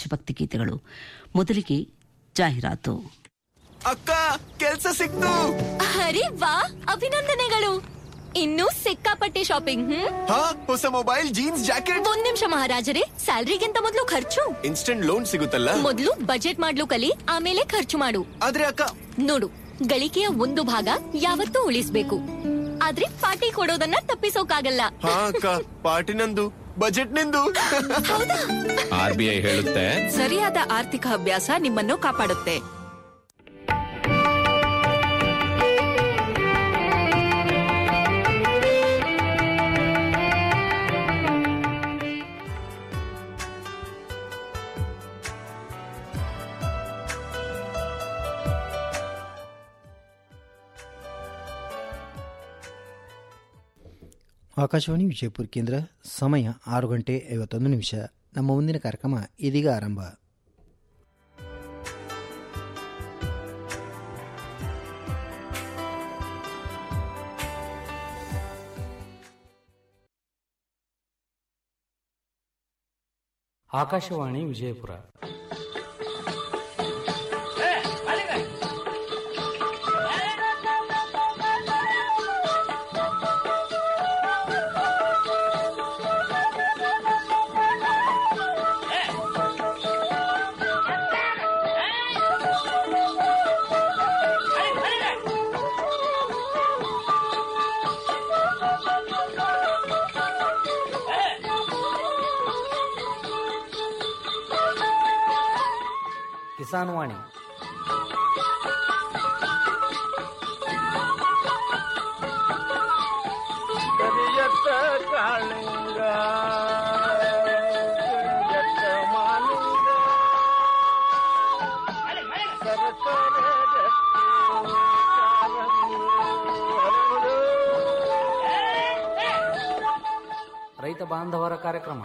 ದೇಶಭಕ್ತಿ ಗೀತೆಗಳು ಮೊದಲಿಗೆ ಜಾಹೀರಾತು ಅಕ್ಕ ಕೆಲ್ಸ ಸಿಕ್ತು ಅರೆ ವಾ ಅಭಿನಂದನೆಗಳು ಇನ್ನೂ ಸಿಕ್ಕಾಪಟ್ಟೆ ಶಾಪಿಂಗ್ ಹ್ಮ್ ಹಾ ಹೊಸ ಮೊಬೈಲ್ ಜೀನ್ಸ್ ಜಾಕೆಟ್ ಒಂದ್ ನಿಮಿಷ ಮಹಾರಾಜರೇ ಸ್ಯಾಲ್ರಿಗಿಂತ ಮೊದಲು ಖರ್ಚು ಇನ್ಸ್ಟೆಂಟ್ ಲೋನ್ ಸಿಗುತ್ತಲ್ಲ ಮೊದಲು ಬಜೆಟ್ ಮಾಡ್ಲು ಕಲಿ ಆಮೇಲೆ ಖರ್ಚು ಮಾಡು ಆದ್ರೆ ಅಕ್ಕ ನೋಡು ಗಳಿಕೆಯ ಒಂದು ಭಾಗ ಯಾವತ್ತೂ ಉಳಿಸ್ಬೇಕು ಆದ್ರೆ ಪಾರ್ಟಿ ಕೊಡೋದನ್ನ ತಪ್ಪಿಸೋಕಾಗಲ್ಲ ಹಾ ಅಕ್ಕ ಪಾರ್ಟಿ ನಂದು ಬಜೆಟ್ ನಿಂದು ಆರ್ ಬಿ ಐ ಹೇಳುತ್ತೆ ಸರಿಯಾದ ಆರ್ಥಿಕ ಅಭ್ಯಾಸ ನಿಮ್ಮನ್ನು ಕಾಪಾಡುತ್ತೆ ಆಕಾಶವಾಣಿ ವಿಜಯಪುರ ಕೇಂದ್ರ ಸಮಯ ಆರು ಗಂಟೆ ಐವತ್ತೊಂದು ನಿಮಿಷ ನಮ್ಮ ಮುಂದಿನ ಕಾರ್ಯಕ್ರಮ ಇದೀಗ ಆರಂಭ ಆಕಾಶವಾಣಿ ವಿಜಯಪುರ ಕಿಸಾನ್ ವಾಣಿ ಕರಿಯತ್ತ ಕಾಳಿಂಗ ಕರಿಯತ್ತ ಮಾಲಿಂಗ ಸರಸರ ರಕ್ತಿ ಕಾರಂಗಿ ಹರಡು. ರೈತ ಬಾಂಧವರ ಕಾರ್ಯಕ್ರಮ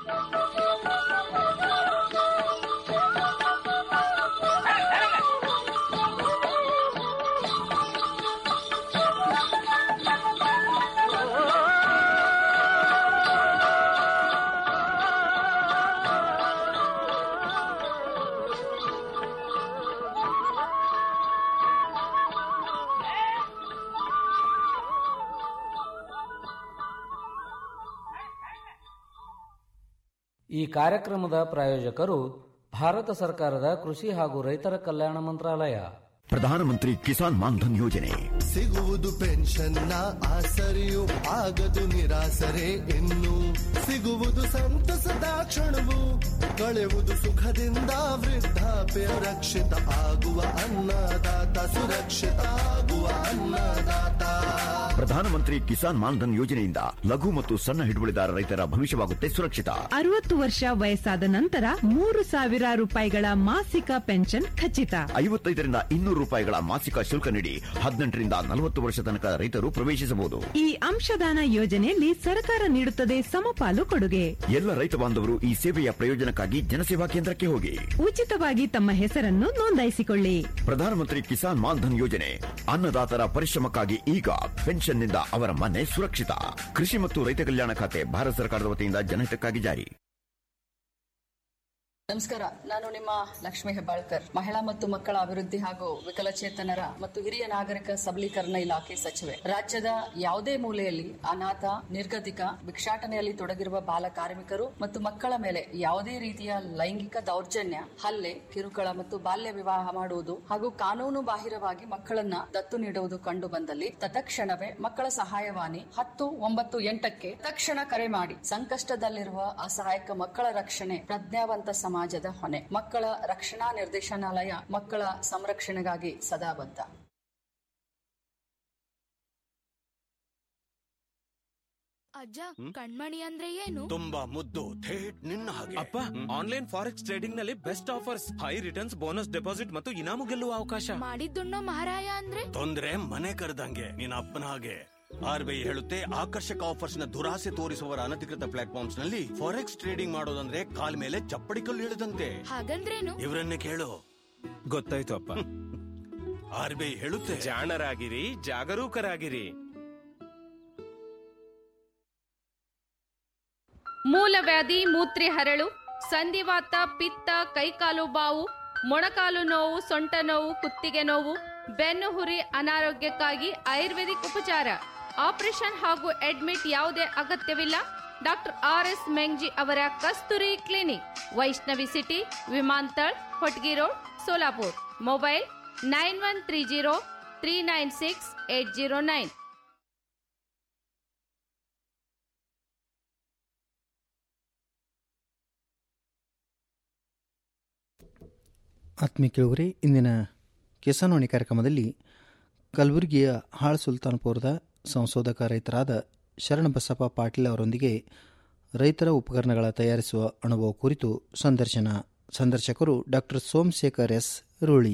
ಈ ಕಾರ್ಯಕ್ರಮದ ಪ್ರಾಯೋಜಕರು ಭಾರತ ಸರ್ಕಾರದ ಕೃಷಿ ಹಾಗೂ ರೈತರ ಕಲ್ಯಾಣ ಮಂತ್ರಾಲಯ ಪ್ರಧಾನಮಂತ್ರಿ ಕಿಸಾನ್ ಮಾನ್ಧನ್ ಯೋಜನೆ ಸಿಗುವುದು ಪೆನ್ಷನ್ನ ಆಸರೆಯು ಆಗದು ನಿರಾಸರೆ ಇನ್ನು ಸಿಗುವುದು ಸಂತಸದ ಕ್ಷಣವು ಕಳೆಯುವುದು ಸುಖದಿಂದ ವೃದ್ಧಾಪ್ಯ ರಕ್ಷಿತ ಆಗುವ ಅನ್ನದಾತ ಸುರಕ್ಷಿತ ಆಗುವ ಅನ್ನದಾತ ಪ್ರಧಾನಮಂತ್ರಿ ಕಿಸಾನ್ ಮಾನ್ಧನ್ ಯೋಜನೆಯಿಂದ ಲಘು ಮತ್ತು ಸಣ್ಣ ಹಿಡುವಳಿದಾರ ರೈತರ ಭವಿಷ್ಯವಾಗುತ್ತೆ ಸುರಕ್ಷಿತ ಅರವತ್ತು ವರ್ಷ ವಯಸ್ಸಾದ ನಂತರ ಮೂರು ಸಾವಿರ ರೂಪಾಯಿಗಳ ಮಾಸಿಕ ಪೆನ್ಷನ್ ಖಚಿತ ಐವತ್ತೈದರಿಂದ ಇನ್ನೂರು ರೂಪಾಯಿಗಳ ಮಾಸಿಕ ಶುಲ್ಕ ನೀಡಿ ಹದಿನೆಂಟರಿಂದ ನಲವತ್ತು ವರ್ಷ ತನಕ ರೈತರು ಪ್ರವೇಶಿಸಬಹುದು ಈ ಅಂಶದಾನ ಯೋಜನೆಯಲ್ಲಿ ಸರ್ಕಾರ ನೀಡುತ್ತದೆ ಸಮಪಾಲು ಕೊಡುಗೆ ಎಲ್ಲ ರೈತ ಬಾಂಧವರು ಈ ಸೇವೆಯ ಪ್ರಯೋಜನಕ್ಕಾಗಿ ಜನಸೇವಾ ಕೇಂದ್ರಕ್ಕೆ ಹೋಗಿ ಉಚಿತವಾಗಿ ತಮ್ಮ ಹೆಸರನ್ನು ನೋಂದಾಯಿಸಿಕೊಳ್ಳಿ ಪ್ರಧಾನಮಂತ್ರಿ ಕಿಸಾನ್ ಮಾನ್ಧನ್ ಯೋಜನೆ ಅನ್ನದಾತರ ಪರಿಶ್ರಮಕ್ಕಾಗಿ ಈಗ ಪೆನ್ಷನ್ನಿಂದ ಅವರ ಮನೆ ಸುರಕ್ಷಿತ ಕೃಷಿ ಮತ್ತು ರೈತ ಕಲ್ಯಾಣ ಖಾತೆ ಭಾರತ ಸರ್ಕಾರದ ವತಿಯಿಂದ ಜನಹಿತಕ್ಕಾಗಿ ಜಾರಿ ನಮಸ್ಕಾರ ನಾನು ನಿಮ್ಮ ಲಕ್ಷ್ಮೀ ಹೆಬ್ಬಾಳ್ಕರ್ ಮಹಿಳಾ ಮತ್ತು ಮಕ್ಕಳ ಅಭಿವೃದ್ಧಿ ಹಾಗೂ ವಿಕಲಚೇತನರ ಮತ್ತು ಹಿರಿಯ ನಾಗರಿಕ ಸಬಲೀಕರಣ ಇಲಾಖೆ ಸಚಿವೆ ರಾಜ್ಯದ ಯಾವುದೇ ಮೂಲೆಯಲ್ಲಿ ಅನಾಥ ನಿರ್ಗತಿಕ ಭಿಕ್ಷಾಟನೆಯಲ್ಲಿ ತೊಡಗಿರುವ ಬಾಲ ಕಾರ್ಮಿಕರು ಮತ್ತು ಮಕ್ಕಳ ಮೇಲೆ ಯಾವುದೇ ರೀತಿಯ ಲೈಂಗಿಕ ದೌರ್ಜನ್ಯ ಹಲ್ಲೆ ಕಿರುಕುಳ ಮತ್ತು ಬಾಲ್ಯ ವಿವಾಹ ಮಾಡುವುದು ಹಾಗೂ ಕಾನೂನು ಬಾಹಿರವಾಗಿ ಮಕ್ಕಳನ್ನ ದತ್ತು ನೀಡುವುದು ಕಂಡು ಬಂದಲ್ಲಿ ತತ್ಕ್ಷಣವೇ ಮಕ್ಕಳ ಸಹಾಯವಾಣಿ ಹತ್ತು ಒಂಬತ್ತು ಎಂಟಕ್ಕೆ ತಕ್ಷಣ ಕರೆ ಮಾಡಿ ಸಂಕಷ್ಟದಲ್ಲಿರುವ ಅಸಹಾಯಕ ಮಕ್ಕಳ ರಕ್ಷಣೆ ಪ್ರಜ್ಞಾವಂತ ಸಮಾಜದ ಹೊಣೆ ಮಕ್ಕಳ ರಕ್ಷಣಾ ನಿರ್ದೇಶನಾಲಯ ಮಕ್ಕಳ ಸಂರಕ್ಷಣೆಗಾಗಿ ಸದಾ ಬದ್ಧ ಅಜ್ಜ ಕಣ್ಮಣಿ ಅಂದ್ರೆ ಏನು ತುಂಬಾ ಮುದ್ದು ಥೇಟ್ ನಿನ್ನ ಹಾಗೆ ಅಪ್ಪ ಆನ್ಲೈನ್ ಫಾರೆಕ್ಸ್ ಟ್ರೇಡಿಂಗ್ ನಲ್ಲಿ best offers high returns bonus deposit ಮತ್ತು ಇನಾಮು ಗೆಲ್ಲುವ ಅವಕಾಶ ಮಾಡಿದ್ದುಣ್ಣೋ ಮಹಾರಾಯ ಅಂದ್ರೆ ತೊಂದ್ರೆ ಮನೆ ಕರೆದಂಗೆ ನಿನ್ನ ಅಪ್ಪನ ಹಾಗೆ ಆರ್ ಬಿ ಐ ಹೇಳುತ್ತೆ ಆಕರ್ಷಕ ಆಫರ್ಸ್ ನ ದುರಾಸೆ ತೋರಿಸುವವರ ಅನಧಿಕೃತ ಪ್ಲಾಟ್ಫಾರ್ಮ್ಸ್ ನಲ್ಲಿ ಫಾರೆಕ್ಸ್ ಟ್ರೇಡಿಂಗ್ ಮಾಡೋದಂದ್ರೆ ಕಾಲ್ ಮೇಲೆ ಚಪ್ಪಡಿ ಕಲ್ಲು ಇಳಿದಂತೆ ಹಾಗಂದ್ರೇನು ಇವರನ್ನೇ ಕೇಳು ಗೊತ್ತಾಯ್ತು ಅಪ್ಪ ಆರ್ ಬಿ ಐ ಹೇಳುತ್ತೆ ಜಾಣರಾಗಿರಿ ಜಾಗರೂಕರಾಗಿರಿ ಮೂಲವ್ಯಾಧಿ ಮೂತ್ರೆ ಹರಳು ಸಂಧಿವಾತ ಪಿತ್ತ ಕೈಕಾಲು ಬಾವು ಮೊಣಕಾಲು ನೋವು ಸೊಂಟ ನೋವು ಕುತ್ತಿಗೆ ನೋವು ಬೆನ್ನು ಹುರಿ ಅನಾರೋಗ್ಯಕ್ಕಾಗಿ ಆಯುರ್ವೇದಿಕ್ ಉಪಚಾರ ಆಪರೇಷನ್ ಹಾಗೂ ಅಡ್ಮಿಟ್ ಯಾವುದೇ ಅಗತ್ಯವಿಲ್ಲ ಡಾಕ್ಟರ್ ಆರ್ ಎಸ್ ಮೆಂಗ್ಜಿ ಅವರ Kasturi clinic Vaishnavi city Vimantal Hotgi road Solapur mobile nine one three zero three nine six eight zero nine ಆತ್ಮೀಯ ಕೇಳುಗರೆ ಇಂದಿನ ಕಿಸಾನ್ವಾಣಿ ಕಾರ್ಯಕ್ರಮದಲ್ಲಿ ಕಲಬುರಗಿಯ ಹಾಳ್ ಸುಲ್ತಾನ್ಪುರದ ಸಂಶೋಧಕ ರೈತರಾದ ಶರಣಬಸಪ್ಪ ಪಾಟೀಲ್ ಅವರೊಂದಿಗೆ ರೈತರ ಉಪಕರಣಗಳ ತಯಾರಿಸುವ ಅನುಭವ ಕುರಿತು ಸಂದರ್ಶನ ಸಂದರ್ಶಕರು ಡಾಕ್ಟರ್ ಸೋಮಶೇಖರ್ ಎಸ್ ರೂಳಿ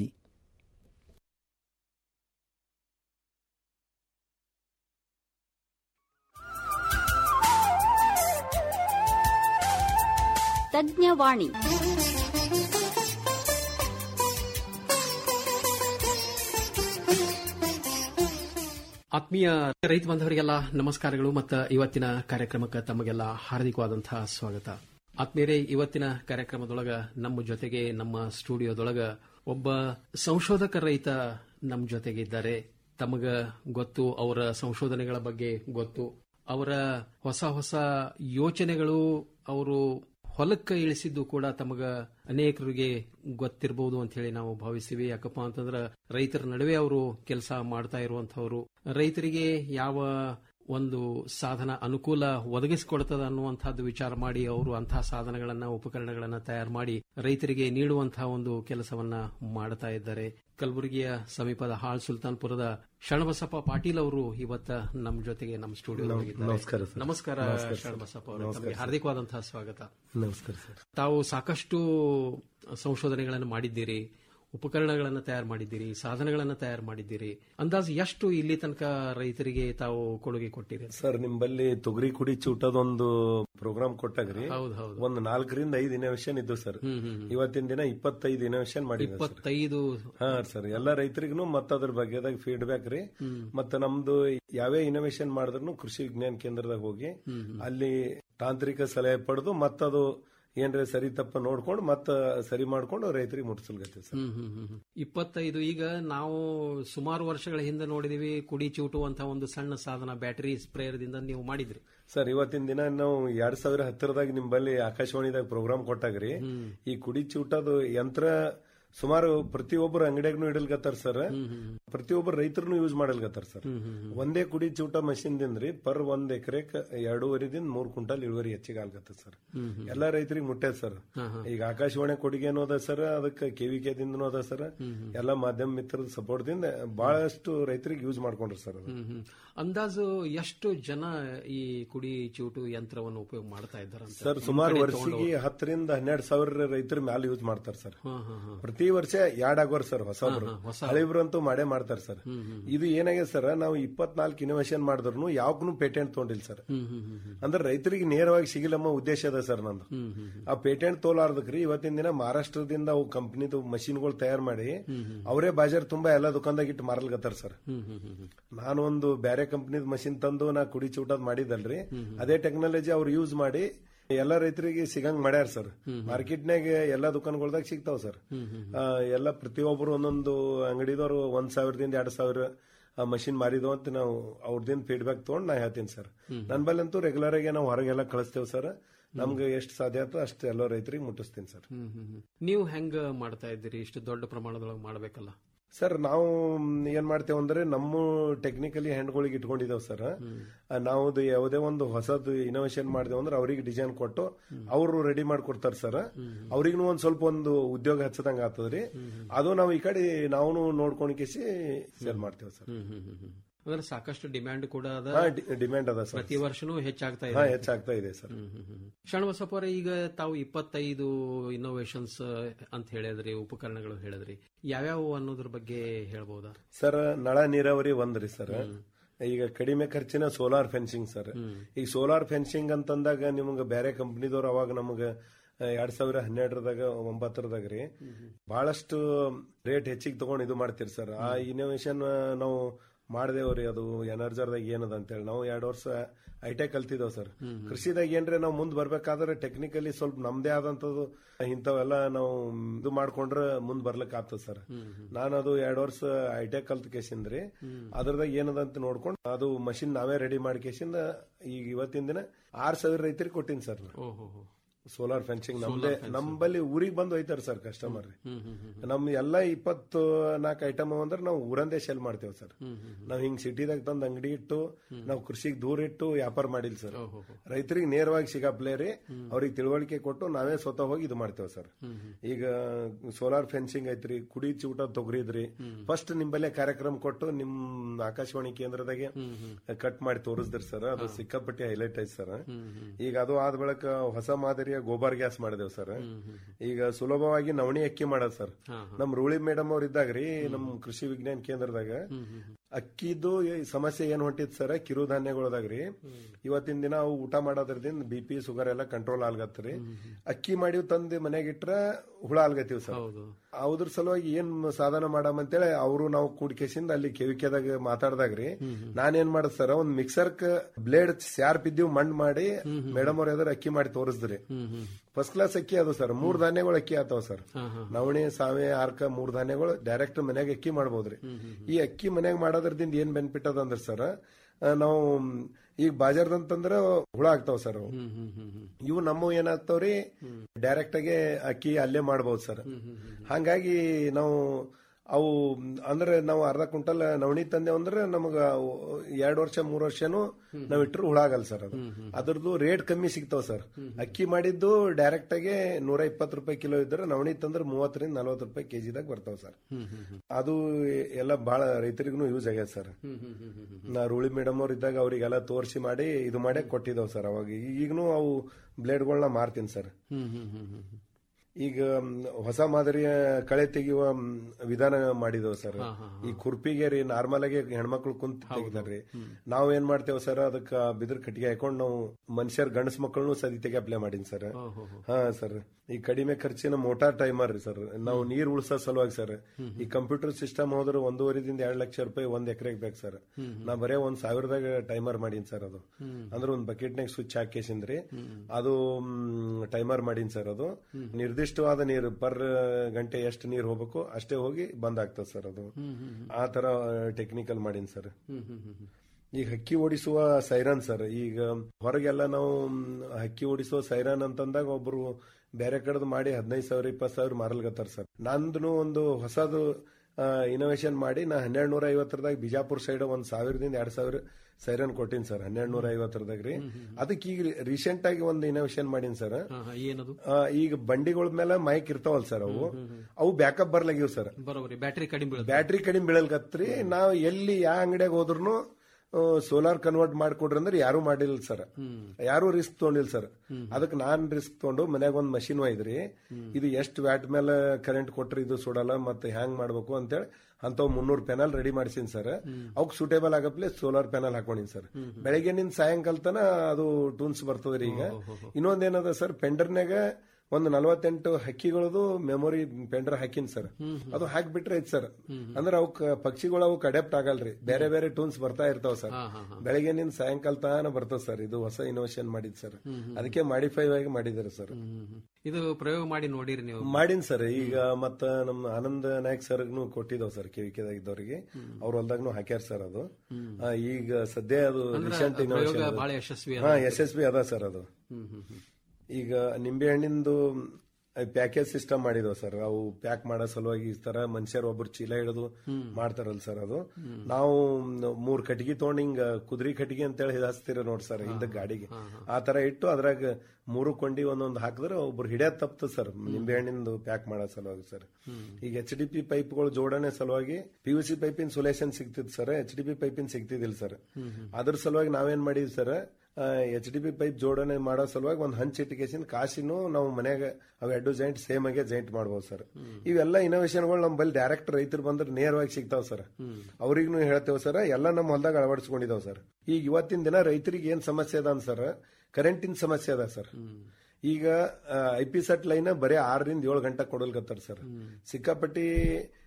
ತಜ್ಞವಾಣಿ ಆತ್ಮೀಯ ರೈತ ಬಾಂಧವರಿಗೆಲ್ಲ ನಮಸ್ಕಾರಗಳು ಮತ್ತು ಇವತ್ತಿನ ಕಾರ್ಯಕ್ರಮಕ್ಕೆ ತಮಗೆಲ್ಲ ಹಾರ್ದಿಕವಾದಂತಹ ಸ್ವಾಗತ ಆತ್ಮೀಯರೇ ಇವತ್ತಿನ ಕಾರ್ಯಕ್ರಮದೊಳಗ ನಮ್ಮ ಜೊತೆಗೆ ನಮ್ಮ ಸ್ಟುಡಿಯೋದೊಳಗ ಒಬ್ಬ ಸಂಶೋಧಕ ರೈತ ನಮ್ಮ ಜೊತೆಗೆ ಇದ್ದಾರೆ ತಮಗ ಗೊತ್ತು ಅವರ ಸಂಶೋಧನೆಗಳ ಬಗ್ಗೆ ಗೊತ್ತು ಅವರ ಹೊಸ ಹೊಸ ಯೋಚನೆಗಳು ಅವರು ಹೊಲಕ್ಕೆ ಇಳಿಸಿದ್ದು ಕೂಡ ತಮಗ ಅನೇಕರಿಗೆ ಗೊತ್ತಿರಬಹುದು ಅಂತ ಹೇಳಿ ನಾವು ಭಾವಿಸ್ತೀವಿ ಯಾಕಪ್ಪ ಅಂತಂದ್ರ ರೈತರ ನಡುವೆ ಅವರು ಕೆಲಸ ಮಾಡ್ತಾ ಇರುವಂತವರು ರೈತರಿಗೆ ಯಾವ ಒಂದು ಸಾಧನ ಅನುಕೂಲ ಒದಗಿಸಿಕೊಡ್ತದ ಅನ್ನುವಂಥದ್ದು ವಿಚಾರ ಮಾಡಿ ಅವರು ಅಂತಹ ಸಾಧನಗಳನ್ನ ಉಪಕರಣಗಳನ್ನ ತಯಾರು ಮಾಡಿ ರೈತರಿಗೆ ನೀಡುವಂತಹ ಒಂದು ಕೆಲಸವನ್ನ ಮಾಡ್ತಾ ಇದ್ದಾರೆ ಕಲಬುರಗಿಯ ಸಮೀಪದ ಹಾಳ್ ಸುಲ್ತಾನ್ಪುರದ ಶರಣಬಸಪ್ಪ ಪಾಟೀಲ್ ಅವರು ಇವತ್ತ ನಮ್ಮ ಜೊತೆಗೆ ನಮ್ಮ ಸ್ಟುಡಿಯೋ ನಮಸ್ಕಾರ ಸರ್. ನಮಸ್ಕಾರ ನಮಸ್ಕಾರ ಸರ್. ಶರಣಬಸಪ್ಪ ಅವರು ನಮಸ್ಕಾರ ತಮಗೆ ಸರ್. ಹಾರ್ದಿಕವಾದಂತಹ ಸ್ವಾಗತ ನಮಸ್ಕಾರ ಸರ್ ತಾವು ಸಾಕಷ್ಟು ಸಂಶೋಧನೆಗಳನ್ನು ಮಾಡಿದ್ದೀರಿ ಉಪಕರಣಗಳನ್ನು ತಯಾರು ಮಾಡಿದ್ದೀರಿ ಸಾಧನಗಳನ್ನು ತಯಾರು ಮಾಡಿದ್ದೀರಿ ಅಂದಾಜು ಎಷ್ಟು ಇಲ್ಲಿ ತನಕ ರೈತರಿಗೆ ತಾವು ಕೊಡುಗೆ ಕೊಟ್ಟಿರಿ ಸರ್ ನಿಂಬಲ್ಲಿ ತೊಗರಿ ಕುಡಿ ಚೂಟದೊಂದು ಪ್ರೋಗ್ರಾಮ್ ಕೊಟ್ಟಾಗ್ರಿ ಹೌದು, ಹೌದು. ಒಂದು ನಾಲ್ಕರಿಂದ ಐದು ಇನೋವೇಷನ್ ಇದ್ದು ಸರ್ ಹ್ಮ್, ಹ್ಮ್, ಹ್ಮ್. ಇವತ್ತಿನ ದಿನ ಇಪ್ಪತ್ತೈದು ಇನೋವೇಷನ್ ಮಾಡಿದ್ವಿ ಸರ್. ಇಪ್ಪತ್ತೈದು ಹಾ ಸರ್ ಎಲ್ಲಾ ರೈತರಿಗೂ ಮತ್ತ ಅದ್ರ ಬಗ್ಗೆದಾಗ ಫೀಡ್ಬ್ಯಾಕ್ ರೀ ಮತ್ತ ನಮ್ದು ಯಾವೇ ಇನೋವೇಷನ್ ಮಾಡಿದ್ರು ಕೃಷಿ ವಿಜ್ಞಾನ ಕೇಂದ್ರದಾಗ ಹೋಗಿ ಅಲ್ಲಿ ತಾಂತ್ರಿಕ ಸಲಹೆ ಪಡೆದು ಮತ್ತದು ಏನ್ರ ಸರಿ ತಪ್ಪ ನೋಡ್ಕೊಂಡು ಮತ್ತ ಸರಿ ಮಾಡ್ಕೊಂಡು ರೈತರಿಗೆ ಮುಟ್ಸಲ್ಗತ್ತೆ ಸರ್ ಹ್ಮ್, ಹ್ಮ್, ಹ್ಮ್, ಹ್ಮ್. ಇಪ್ಪತ್ತೈದು ಈಗ ನಾವು ಸುಮಾರು ವರ್ಷಗಳ ಹಿಂದೆ ನೋಡಿದೀವಿ ಕುಡಿ ಚೂಟುವಂತ ಒಂದು ಸಣ್ಣ ಸಾಧನ ಬ್ಯಾಟರಿ ಸ್ಪ್ರೇಯರ್ದಿಂದ ನೀವು ಮಾಡಿದ್ರಿ ಸರ್ ಇವತ್ತಿನ ದಿನ ನಾವು ಎರಡ್ ಸಾವಿರ ಹತ್ತರದಾಗ ನಿಂಬಲ್ಲಿ ಆಕಾಶವಾಣಿದಾಗ ಪ್ರೋಗ್ರಾಮ್ ಕೊಟ್ಟಾಗ್ರಿ ಈ ಕುಡಿ ಚೂಟದು ಯಂತ್ರ ಸುಮಾರು ಪ್ರತಿಯೊಬ್ಬರು ಅಂಗಡಿಯಾಗ್ನು ಇಡಲ್ಗತ್ತಾರ ಸರ್ ಪ್ರತಿಯೊಬ್ಬರು ರೈತರು ಯೂಸ್ ಮಾಡಲ್ಗತ್ತಾರ ಸರ್ ಒಂದೇ ಕುಡಿ ಚೂಟ ಮಷಿನ್ ದಿಂದ್ರಿ ಪರ್ ಒಂದ್ ಎಕರೆಕ್ ಎರಡೂವರೆದಿಂದ ಮೂರ್ ಕ್ವಿಂಟಲ್ ಇಳುವರಿ ಹೆಚ್ಚಿಗೆ ಆಗ್ಲತ್ತ ಸರ್ ಎಲ್ಲಾ ರೈತರಿಗೆ ಮುಟ್ಟೈತ್ ಸರ್ ಈಗ ಆಕಾಶವಾಣಿ ಕೊಡುಗೆನೂ ಅದ ಸರ್ ಅದಕ್ಕೆ ಕೆವಿಕೆ ದಿಂದನೂ ಅದ ಸರ್ ಎಲ್ಲಾ ಮಾಧ್ಯಮ ಮಿತ್ರದ ಸಪೋರ್ಟ್ ದಿಂದ ಬಹಳಷ್ಟು ರೈತರಿಗೆ ಯೂಸ್ ಮಾಡ್ಕೊಂಡ್ರಿ ಸರ್ ಅದು ಹ್ಮ್, ಹ್ಮ್. ಅಂದಾಜು ಎಷ್ಟು ಜನ ಈ ಕುಡಿ ಚೂಟು ಯಂತ್ರವನ್ನು ಉಪಯೋಗ ಮಾಡ್ತಾ ಇದ್ದಾರೆ ಸರ್ ಸುಮಾರು ವರ್ಷಿಗೆ ಹತ್ತರಿಂದ ಹನ್ನೆರಡು ಸಾವಿರ ರೈತರ ಮ್ಯಾಲ ಯೂಸ್ ಮಾಡ್ತಾರೆ ಸರ್ ಪ್ರತಿ ವರ್ಷ ಎರಡ್ ಆಗೋರ್ ಸರ್ ಹೊಸಬ್ರು ಹಾ, ಹಾ, ಹೊಸ- ಹಳಿಬ್ರಂತೂ ಮಾಡೇ ಮಾಡ್ತಾರೆ ಸರ್ ಹ್ಮ್, ಹ್ಮ್, ಇದು ಏನಾಗಿದೆ ಸರ್ ನಾವು ಇಪ್ಪತ್ನಾಲ್ಕು ಇನೋವೇಷನ್ ಮಾಡಿದ್ರು ಯಾವ್ಗೂ ಪೇಟೆಂಟ್ ತೊಗೊಂಡಿಲ್ಲ ಸರ್ ಹ್ಮ್, ಹ್ಮ್, ಹ್ಮ್, ಹ್ಮ್. ಅಂದ್ರೆ ರೈತರಿಗೆ ನೇರವಾಗಿ ಸಿಗಿಲಮ್ಮ ಉದ್ದೇಶ ಅದ ಸರ್ ನಂದು ಹ್ಮ್, ಹ್ಮ್, ಹ್ಮ್. ಆ ಪೇಟೆಂಟ್ ತೋಲಾರ್ದಕ್ರಿ ಇವತ್ತಿನ ದಿನ ಮಹಾರಾಷ್ಟ್ರದಿಂದ ಅವು ಕಂಪನಿದು ಮಷಿನ್ಗಳು ತಯಾರು ಮಾಡಿ ಅವರೇ ಬಾಜಾರ್ ತುಂಬಾ ಎಲ್ಲಾ ದುಕಾನ್ದಾಗ ಇಟ್ಟು ಮಾರಲ್ಗತ್ತಾರ ಸರ್ ಹ್ಮ್, ಹ್ಮ್, ಹ್ಮ್, ಹ್ಮ್. ನಾನು ಒಂದು ಬೇರೆ ಕಂಪನಿದ ಮಷಿನ್ ತಂದು ನಾ ಕುಡಿ ಚೂಟದ್ ಮಾಡಿದಲ್ರಿ ಅದೇ ಟೆಕ್ನಾಲಜಿ ಅವ್ರು ಯೂಸ್ ಮಾಡಿ ಎಲ್ಲಾ ರೈತರಿಗೆ ಸಿಗಂಗ್ ಮಾಡ್ಯಾರ ಸರ್ ಮಾರ್ಕೆಟ್ನಾಗ ಎಲ್ಲಾ ದುಕಾನ್ಗಳ್ದಾಗ ಸಿಗ್ತಾವ ಸರ್ ಆ, ಎಲ್ಲ ಪ್ರತಿಯೊಬ್ಬರು ಒಂದೊಂದು ಅಂಗಡಿದವ್ರು ಒಂದ್ ಸಾವಿರದಿಂದ ಎರಡ್ ಸಾವಿರ ಮಷಿನ್ ಮಾರಿದ್ವು ಅಂತ ನಾವು ಅವ್ರದಿಂದ ಫೀಡ್ಬ್ಯಾಕ್ ತಗೊಂಡ್ ನಾ ಹೇಳ್ತೀನಿ ಸರ್ ನನ್ ಬಲ್ಲಂತೂ ರೆಗ್ಯುಲರ್ ಆಗಿ ನಾವು ಹೊರಗೆಲ್ಲ ಕಳಿಸ್ತೇವೆ ಸರ್ ನಮ್ಗೆ ಎಷ್ಟು ಸಾಧ್ಯ ಆಯ್ತು ಅಷ್ಟು ಎಲ್ಲ ರೈತರಿಗೆ ಮುಟ್ಟಿಸ್ತೀನಿ ಸರ್ ಹ್ಮ್, ಹ್ಮ್, ಹ್ಮ್. ನೀವು ಹೆಂಗ ಮಾಡ್ತಾ ಇದ್ದೀರಿ ಇಷ್ಟು ದೊಡ್ಡ ಪ್ರಮಾಣದೊಳಗೆ ಮಾಡ್ಬೇಕಲ್ಲ ಸರ್ ನಾವು ಏನ್ ಮಾಡ್ತೇವೆ ಅಂದ್ರೆ ನಮ್ಮ ಟೆಕ್ನಿಕಲಿ ಹ್ಯಾಂಡ್ಗಳಿಗೆ ಇಟ್ಕೊಂಡಿದ್ದೇವೆ ಸರ್ ನಾವು ಅದು ಯಾವುದೇ ಒಂದು ಹೊಸದು ಇನೋವೇಷನ್ ಮಾಡಿದೆವು ಅಂದ್ರೆ ಅವ್ರಿಗೆ ಡಿಸೈನ್ ಕೊಟ್ಟು ಅವರು ರೆಡಿ ಮಾಡ್ಕೊಡ್ತಾರೆ ಸರ್ ಅವ್ರಿಗೂ ಒಂದ್ ಸ್ವಲ್ಪ ಒಂದು ಉದ್ಯೋಗ ಹಚ್ಚದಂಗ ಆಗ್ತದ್ರಿ ಅದು ನಾವು ಈ ಕಡೆ ನಾವು ನೋಡ್ಕೊಂಡ್ ಕೇಸಿ ಸೇಲ್ ಮಾಡ್ತೇವೆ ಸರ್ ಹ್ಮ್, ಹ್ಮ್, ಹ್ಮ್, ಹ್ಮ್. ಅಂದ್ರೆ ಸಾಕಷ್ಟು ಡಿಮ್ಯಾಂಡ್ ಕೂಡ ಅದ ಹಾ, ಡಿ- ಡಿಮ್ಯಾಂಡ್ ಅದ ಸರ್. ಪ್ರತಿ ವರ್ಷನೂ ಹೆಚ್ಚಾಗ್ತಾ ಹಾ ಇದೆ ಹೆಚ್ಚಾಗ್ತಾ ಇದೆ ಸರ್ ಶರಣಬಸಪ್ಪ ಅವರೇ ಈಗ ತಾವು ಇಪ್ಪತ್ತೈದು ಇನ್ನೋವೇಷನ್ಸ್ ಅಂತ ಹೇಳಿದ್ರಿ ಉಪಕರಣಗಳು ಹೇಳಿದ್ರಿ ಯಾವ್ಯಾವ ಅನ್ನೋದ್ರ ಬಗ್ಗೆ ಹೇಳ್ಬೋದಾ ಸರ್ ನಳ ನೀರಾವರಿ ಒಂದ್ರಿ ಸರ್ ಈಗ ಕಡಿಮೆ ಖರ್ಚಿನ ಸೋಲಾರ್ ಫೆನ್ಸಿಂಗ್ ಸರ್ ಈಗ ಸೋಲಾರ್ ಫೆನ್ಸಿಂಗ್ ಅಂತಂದಾಗ ನಿಮ್ಗೆ ಬೇರೆ ಕಂಪ್ನಿದವ್ರು ಅವಾಗ ನಮಗ ಎರಡ್ ಸಾವಿರ ಹನ್ನೆರಡರದಾಗ ಒಂಬತ್ತರದಾಗ ರೀ ಬಹಳಷ್ಟು ರೇಟ್ ಹೆಚ್ಚಿಗೆ ತಗೊಂಡ್ ಇದು ಮಾಡ್ತೀರಿ ಸರ್ ಆ ಇನೋವೇಷನ್ ನಾವು ಮಾಡ್ದೇವ್ರಿ ಅದು ಎನರ್ಜರ್ದಾಗ ಏನದ ಅಂತೇಳಿ ನಾವು ಎರಡು ವರ್ಷ ಐಟೆಕ್ ಕಲ್ತಿದ್ದೇವ್ ಸರ್ ಕೃಷಿದಾಗ ಏನ್ರೆ ನಾವು ಮುಂದ್ ಬರ್ಬೇಕಾದ್ರೆ ಟೆಕ್ನಿಕಲಿ ಸ್ವಲ್ಪ ನಮ್ದೇ ಆದಂತದ್ದು ಇಂಥವೆಲ್ಲ ನಾವು ಇದು ಮಾಡ್ಕೊಂಡ್ರೆ ಮುಂದ್ ಬರ್ಲಿಕ್ಕೆ ಆಗ್ತದ ಸರ್ ನಾನು ಅದು ಎರಡು ವರ್ಷ ಐಟೆಕ್ ಕಲ್ತ್ ಕೇಸಿಂದ್ರಿ ಅದ್ರದಾಗ ಏನದ ಅಂತ ನೋಡ್ಕೊಂಡು ಅದು ಮಷಿನ್ ನಾವೇ ರೆಡಿ ಮಾಡಿ ಕೇಸಿಂದ ಈಗ ಇವತ್ತಿನ ದಿನ ಆರ್ ಸಾವಿರ ರೈತರಿಗೆ ಕೊಟ್ಟಿನಿ ಸರ್ ಸೋಲಾರ್ ಫೆನ್ಸಿಂಗ್ ನಮ್ದೇ ನಮ್ಮಲ್ಲಿ ಊರಿಗೆ ಬಂದು ಒಯ್ತಾರ ಸರ್ ಕಸ್ಟಮರ್ ನಮ್ ಎಲ್ಲ ಇಪ್ಪತ್ತು ನಾಲ್ಕು ಐಟಮ್ ಅಂದ್ರೆ ನಾವು ಊರಂದೇ ಸೆಲ್ ಮಾಡ್ತೇವೆ ಸರ್ ನಾವ್ ಹಿಂಗ್ ಸಿಟಿದಾಗ ತಂದ್ ಅಂಗಡಿ ಇಟ್ಟು ನಾವು ಕೃಷಿಗೆ ದೂರ ಇಟ್ಟು ವ್ಯಾಪಾರ ಮಾಡಿಲ್ಲ ಸರ್ ರೈತರಿಗೆ ನೇರವಾಗಿ ಸಿಗಾಪ್ಲೇ ರೀ ಅವ್ರಿಗೆ ತಿಳುವಳಿಕೆ ಕೊಟ್ಟು ನಾವೇ ಸ್ವತಃ ಹೋಗಿ ಇದು ಮಾಡ್ತೇವೆ ಸರ್ ಈಗ ಸೋಲಾರ್ ಫೆನ್ಸಿಂಗ್ ಐತ್ರಿ ಕುಡಿ ಚೂಟ ತೊಗರಿದ್ರಿ ಫಸ್ಟ್ ನಿಂಬಲ್ಲೇ ಕಾರ್ಯಕ್ರಮ ಕೊಟ್ಟು ನಿಮ್ ಆಕಾಶವಾಣಿ ಕೇಂದ್ರದಾಗೆ ಕಟ್ ಮಾಡಿ ತೋರಿಸಿದ್ರಿ ಸರ್ ಅದು ಸಿಕ್ಕಾಪಟ್ಟಿ ಹೈಲೈಟ್ ಐತಿ ಸರ್ ಈಗ ಅದು ಆದ ಬಳಿಕ ಹೊಸ ಮಾದರಿಯ ಗೋಬರ್ ಗ್ಯಾಸ್ ಮಾಡಿದೇವ್ ಸರ್ ಈಗ ಸುಲಭವಾಗಿ ನವಣಿ ಅಕ್ಕಿ ಮಾಡೋದ್ ಸರ್ ನಮ್ ರೂಳಿ ಮೇಡಮ್ ಅವ್ರ ಇದ್ದಾಗ್ರಿ ನಮ್ ಕೃಷಿ ವಿಜ್ಞಾನ ಕೇಂದ್ರದಾಗ ಅಕ್ಕಿದು ಈ ಸಮಸ್ಯೆ ಏನ್ ಹೊಂಟಿತ್ ಸರ್ ಕಿರುಧಾನ್ಯಗಳದಾಗ್ರಿ ಇವತ್ತಿನ ದಿನ ಅವು ಊಟ ಮಾಡೋದ್ರದಿಂದ ಬಿ ಪಿ ಶುಗರ್ ಎಲ್ಲ ಕಂಟ್ರೋಲ್ ಆಗ್ಲತ್ರಿ ಅಕ್ಕಿ ಮಾಡಿವ್ ತಂದು ಮನೆಗೆ ಇಟ್ರ ಹುಳ ಆಲ್ಗತ್ತೀವ್ ಸರ್ ಅದ್ರ ಸಲುವಾಗಿ ಏನ್ ಸಾಧನ ಮಾಡಮ್ ಅಂತೇಳಿ ಅವರು ನಾವು ಕೂಡ್ಕೇಸಿಂದ ಅಲ್ಲಿ ಕೆವಿಕೆದಾಗ ಮಾತಾಡ್ದಾಗ್ರಿ ನಾನೇನ್ ಮಾಡದ್ ಸರ್ ಒಂದ್ ಮಿಕ್ಸರ್ ಬ್ಲೇಡ್ ಶಾರ್ಪ್ ಇದ್ದೀವ್ ಮಣ್ಣ್ ಮಾಡಿ ಮೇಡಮ್ ಅವ್ರ ಎದ್ರ ಅಕ್ಕಿ ಮಾಡಿ ತೋರಿಸಿದ್ರಿ ಫಸ್ಟ್ ಕ್ಲಾಸ್ ಅಕ್ಕಿ ಅದು ಸರ್ ಮೂರ್ ಧಾನ್ಯಗಳು ಅಕ್ಕಿ ಆತಾವ ಸರ್ ನವಣೆ ಸಾವೆ ಆರ್ಕ ಮೂರ್ ಧಾನ್ಯಗಳು ಡೈರೆಕ್ಟ್ ಮನ್ಯಾಗ ಅಕ್ಕಿ ಮಾಡ್ಬೋದ್ರಿ ಈ ಅಕ್ಕಿ ಮನ್ಯಾಗ ಮಾಡೋದ್ರದಿಂದ ಏನ್ ಬೆನಿಫಿಟ್ ಅದ ಅಂದ್ರ ಸರ್ ನಾವು ಈಗ ಬಾಜಾರ್ದಂತಂದ್ರ ಹುಳ ಆಗ್ತಾವ ಸರ್ ಅವು ಇವು ನಮ್ಮ ಏನಾಗ್ತಾವ್ರಿ ಡೈರೆಕ್ಟ್ ಆಗಿ ಅಕ್ಕಿ ಅಲ್ಲೇ ಮಾಡ್ಬೋದು ಸರ್ ಹಂಗಾಗಿ ನಾವು ಅವು ಅಂದ್ರೆ ನಾವು ಅರ್ಧ ಕ್ವಿಂಟಲ್ ನವಣಿ ತಂದೆ ಅಂದ್ರೆ ನಮಗ ಎರಡ್ ವರ್ಷ ಮೂರ್ ವರ್ಷನು ನಾವ್ ಇಟ್ಟರು ಹುಳ ಆಗಲ್ಲ ಸರ್ ಅದು ಅದ್ರದ್ದು ರೇಟ್ ಕಮ್ಮಿ ಸಿಗ್ತಾವ ಸರ್ ಅಕ್ಕಿ ಮಾಡಿದ್ದು ಡೈರೆಕ್ಟ್ ಆಗಿ ನೂರ ಇಪ್ಪತ್ತು ರೂಪಾಯಿ ಕಿಲೋ ಇದ್ರೆ ನವಣಿ ತಂದ್ರೆ ಮೂವತ್ತರಿಂದ ನಲ್ವತ್ತು ರೂಪಾಯಿ ಕೆಜಿದಾಗ ಬರ್ತಾವ ಸರ್ ಅದು ಎಲ್ಲ ಬಹಳ ರೈತರಿಗೂ ಯೂಸ್ ಆಗ್ಯದ ಸರ್ ನಾ ರೂಳಿ ಮೇಡಮ್ ಅವ್ರ ಇದ್ದಾಗ ಅವ್ರಿಗೆಲ್ಲ ತೋರಿಸಿ ಮಾಡಿ ಇದು ಮಾಡೇ ಕೊಟ್ಟಿದ್ದಾವ್ ಸರ್ ಅವಾಗ ಈಗನು ಅವು ಬ್ಲೇಡ್ಗಳನ್ನ ಮಾರ್ತೀನಿ ಸರ್ ಈಗ ಮ್, ಹೊಸ ಮಾದರಿಯ ಕಳೆ ತೆಗೆಯುವ ಮ್, ವಿಧಾನ ಮಾಡಿದವು ಸರ್ ಈ ಕುರ್ಪಿಗೆ ರೀ ನಾರ್ಮಲ್ ಆಗಿ ಹೆಣ್ಮಕ್ಳು ಕುಂತ ತೆಗಿತಾರ್ರಿ ನಾವ್ ಏನ್ ಮಾಡ್ತೇವೆ ಸರ್ ಅದಕ್ಕ ಬಿದ್ರ ಕಟ್ಟಿಗೆ ಹಾಕೊಂಡು ನಾವು ಮನುಷ್ಯರ್ ಗಂಡಸ್ ಮಕ್ಕಳನ್ನು ಸದಿತೆಗೆ ಅಪ್ಲೈ ಮಾಡೀನಿ ಸರ್ ಹಾ ಸರ್ ಈ ಕಡಿಮೆ ಖರ್ಚಿನ ಮೋಟಾರ್ ಟೈಮರ್ ರೀ ಸರ್ ನಾವು ನೀರ್ ಉಳಿಸೋ ಸಲುವಾಗಿ ಸರ್ ಈ ಕಂಪ್ಯೂಟರ್ ಸಿಸ್ಟಮ್ ಹೋದ್ರೆ ಒಂದೂವರೆದಿಂದ ಎರಡ್ ಲಕ್ಷ ರೂಪಾಯಿ ಒಂದ್ ಎಕರೆಗೆ ಬೇಕು ಸರ್ ನಾ ಬರೇ ಒಂದ್ ಸಾವಿರದಾಗ ಟೈಮರ್ ಮಾಡೀನಿ ಸರ್ ಅದು ಅಂದ್ರೆ ಒಂದ್ ಬಕೆಟ್ನಾಗ ಸ್ವಿಚ್ ಹಾಕೇಸಿಂದ್ರಿ ಅದು ಟೈಮರ್ ಮಾಡೀನಿ ಸರ್ ಅದು ನಿರ್ದಿಷ್ಟವಾದ ನೀರು ಪರ್ ಗಂಟೆ ಎಷ್ಟು ನೀರು ಹೋಗ್ಬೇಕು ಅಷ್ಟೇ ಹೋಗಿ ಬಂದ್ ಆಗ್ತದೆ ಸರ್ ಅದು ಆ ತರ ಟೆಕ್ನಿಕಲ್ ಮಾಡೀನಿ ಸರ್ ಈಗ ಹಕ್ಕಿ ಓಡಿಸುವ ಸೈರನ್ ಸರ್ ಈಗ ಹೊರಗೆಲ್ಲ ನಾವು ಮ್, ಹಕ್ಕಿ ಓಡಿಸುವ ಸೈರನ್ ಅಂತಂದಾಗ ಒಬ್ರು ಬೇರೆ ಕಡೆದು ಮಾಡಿ ಹದಿನೈದು ಸಾವಿರ ಇಪ್ಪತ್ತು ಸಾವಿರ ಮಾರಲ್ಗತ್ತಾರ ಸರ್ ನಂದು ಒಂದು ಹೊಸದು ಇನೋವೇಷನ್ ಮಾಡಿ ನಾ ಹನ್ನೆರಡು ನೂರ ಐವತ್ತರದಾಗ ಬಿಜಾಪುರ ಸೈಡ್ ಒಂದ್ ಸಾವಿರದಿಂದ ಎರಡ್ ಸಾವಿರ ಸೈರನ್ ಕೊಟ್ಟಿನಿ ಸರ್ ಹನ್ನೆರಡು ನೂರ ಐವತ್ತರದಾಗ ರೀ ಅದಕ್ಕೆ ಈಗ ರೀಸೆಂಟ್ ಆಗಿ ಒಂದು ಇನೋವೇಷನ್ ಮಾಡೀನಿ ಸರ್ ಏನದು ಆ, ಈಗ ಬಂಡಿಗಳ ಮೇಲೆ ಮೈಕ್ ಇರ್ತಾವಲ್ ಸರ್ ಅವು ಅವು ಬ್ಯಾಕಪ್ ಬರ್ಲಾಗಿವ್ ಸರ್ ಬರೋಬರಿ ಬ್ಯಾಟ್ರಿ ಕಡಿಮೆ ಬೀಳುತ್ತೆ ಬ್ಯಾಟ್ರಿ ಕಡಿಮೆ ಬೀಳಲ್ಕತ್ರಿ ನಾವು ಎಲ್ಲಿ ಯಾವ ಅಂಗಡಿಯಾಗ ಹೋದ್ರು ಸೋಲಾರ್ ಕನ್ವರ್ಟ್ ಮಾಡ್ಕೊಡ್ರಿ ಅಂದ್ರೆ ಯಾರು ಮಾಡಿಲ್ಲ ಸರ್ ಯಾರು ರಿಸ್ಕ್ ತಗೊಂಡಿಲ್ಲ ಸರ್ ಅದಕ್ಕೆ ನಾನ್ ರಿಸ್ಕ್ ತಗೊಂಡು ಮನ್ಯಾಗ ಒಂದ್ ಮಷಿನ್ ಒಯ್ದ್ರಿ ಇದು ಎಷ್ಟು ವ್ಯಾಟ್ ಮೇಲೆ ಕರೆಂಟ್ ಕೊಟ್ರಿ ಇದು ಸುಡಲ್ಲ ಮತ್ತೆ ಹ್ಯಾಂಗ್ ಮಾಡ್ಬೇಕು ಅಂತೇಳಿ ಅಂತವ್ ಮುನ್ನೂರ್ ಪ್ಯಾನಲ್ ರೆಡಿ ಮಾಡಿಸಿನ್ ಸರ್ ಅವಕ್ ಸೂಟೇಬಲ್ ಆಗಪ್ಲೆ ಸೋಲಾರ್ ಪ್ಯಾನಲ್ ಹಾಕೊಂಡಿನ್ ಸರ್ ಬೆಳಗ್ಗೆನಿಂದ ಸಾಯಂಕಾಲ ತನ ಅದು ಟೂನ್ಸ್ ಬರ್ತದ್ರಿ ಈಗ ಇನ್ನೊಂದೇನದ ಸರ್ ಪೆಂಡರ್ನಾಗ ಒಂದು ನಲವತ್ತೆಂಟು ಹಕ್ಕಿಗಳದು ಮೆಮೊರಿ ಪೆಂಡರ್ ಹಾಕಿನ್ ಸರ್ ಅದು ಹಾಕ್ಬಿಟ್ರೆ ಐತ್ ಸರ್ ಅಂದ್ರೆ ಅವಕ್ ಪಕ್ಷಿಗಳು ಅವಕ್ ಅಡಾಪ್ಟ್ ಆಗಲ್ರಿ ಬೇರೆ ಬೇರೆ ಟೂನ್ಸ್ ಬರ್ತಾ ಇರ್ತಾವ ಸರ್ ಬೆಳಗ್ಗೆನಿಂದ ಸಾಯಂಕಾಲ ತಾನ ಬರ್ತದ ಸರ್ ಇದು ಹೊಸ ಇನೋವೇಷನ್ ಮಾಡಿದ್ ಸರ್ ಅದಕ್ಕೆ ಮಾಡಿಫೈ ಆಗಿ ಮಾಡಿದಾರೆ ಸರ್ ಇದು ಪ್ರಯೋಗ ಮಾಡಿ ನೋಡಿರಿ ನೀವು ಮಾಡಿನ್ ಸರ್ ಈಗ ಮತ್ತ ನಮ್ಮ ಆನಂದ್ ನಾಯಕ್ ಸರ್ಗ್ನು ಕೊಟ್ಟಿದ್ದಾವ್ ಸರ್ ಕೆವಿಕೆದಾಗಿದ್ದವರಿಗೆ ಅವ್ರ ಹೊಲ್ದಾಗ್ನು ಹಾಕ್ಯಾರ ಸರ್ ಅದು ಆ, ಈಗ ಸದ್ಯ ಅದು ಅಂದ್ರ ರೀಸೆಂಟ್ ಪ್ರಯೋಗ ಬಹಳ ಯಶಸ್ವಿ ಅದ. ಹಾ ಯಶಸ್ವಿ ಅದ ಸರ್ ಅದು ಈಗ ನಿಂಬೆ ಹಣ್ಣಿಂದು ಪ್ಯಾಕೇಜ್ ಸಿಸ್ಟಮ್ ಮಾಡಿದವ ಸರ್ ಅವು ಪ್ಯಾಕ್ ಮಾಡೋ ಸಲುವಾಗಿ ಈ ತರ ಮನುಷ್ಯರು ಒಬ್ರು ಚೀಲ ಹಿಡಿದು ಮಾಡ್ತಾರಲ್ಲ ಸರ್ ಅದು ನಾವು ಮೂರ್ ಕಟ್ಟಿಗೆ ತಗೊಂಡ್ ಹಿಂಗ ಕುದುರೆ ಕಟ್ಟಿಗೆ ಅಂತೇಳಿ ಹಚ್ತೀರ ನೋಡ್ ಸರ್ ಹಿಂದ ಗಾಡಿಗೆ ಆ ತರ ಇಟ್ಟು ಅದ್ರಾಗ ಮೂರು ಕೊಂಡಿ ಒಂದೊಂದು ಹಾಕಿದ್ರೆ ಒಬ್ರು ಹಿಡಿಯೋದ್ ತಪ್ತು ಸರ್ ನಿಂಬೆ ಹಣ್ಣಿಂದು ಪ್ಯಾಕ್ ಮಾಡೋ ಸಲುವಾಗಿ ಸರ್ ಈಗ ಎಚ್ ಡಿ ಪಿ ಪೈಪ್ಗಳು ಜೋಡಣೆ ಸಲುವಾಗಿ ಪಿ ಯು ಸಿ ಪೈಪಿನ ಸೊಲ್ಯೂಷನ್ ಸಿಗ್ತಿದ್ ಸರ್ ಎಚ್ ಡಿ ಪಿ ಪೈಪಿನ ಸಿಗ್ತಿದಿಲ್ಲ ಸರ್ ಅದ್ರ ಸಲುವಾಗಿ ನಾವೇನ್ ಮಾಡಿದ್ವಿ sir H D P pipe ಜೋಡಣೆ ಮಾಡೋ ಸಲುವಾಗಿ ಒಂದು ಹಂಚ್ ಇಟ್ಟಿಗೆಸಿನ ಕಾಸಿನೂ ನಾವು ಮನ್ಯಾಗ ಅವ್ ಎರಡು ಜಾಯಿಂಟ್ ಸೇಮ್ ಆಗಿ ಜಾಯಿಂಟ್ ಮಾಡ್ಬೋದು ಸರ್ ಇವೆಲ್ಲ ಇನೋವೇಷನ್ಗಳು ನಮ್ಮ ಬಲ್ಲಿ ಡೈರೆಕ್ಟ್ ರೈತರು ಬಂದ್ರೆ ನೇರವಾಗಿ ಸಿಗ್ತಾವ ಸರ್ ಅವ್ರಿಗೂ ಹೇಳ್ತೇವೆ ಸರ್ ಎಲ್ಲ ನಮ್ಮ ಹೊಲದಾಗ ಅಳವಡಿಸ್ಕೊಂಡಿದಾವ್ ಸರ್ ಈಗ ಇವತ್ತಿನ ದಿನ ರೈತರಿಗೆ ಏನ್ ಸಮಸ್ಯೆ ಅದ ಸರ್ ಕರೆಂಟಿನ ಸಮಸ್ಯೆ ಅದ ಸರ್ ಈಗ ಐ ಪಿ ಸೆಟ್ ಲೈನ್ ಬರೀ ಆರರಿಂದ ಏಳು ಗಂಟೆ ಕೊಡಲ್ಕತ್ತಾರ ಸರ್ ಸಿಕ್ಕಾಪಟ್ಟಿ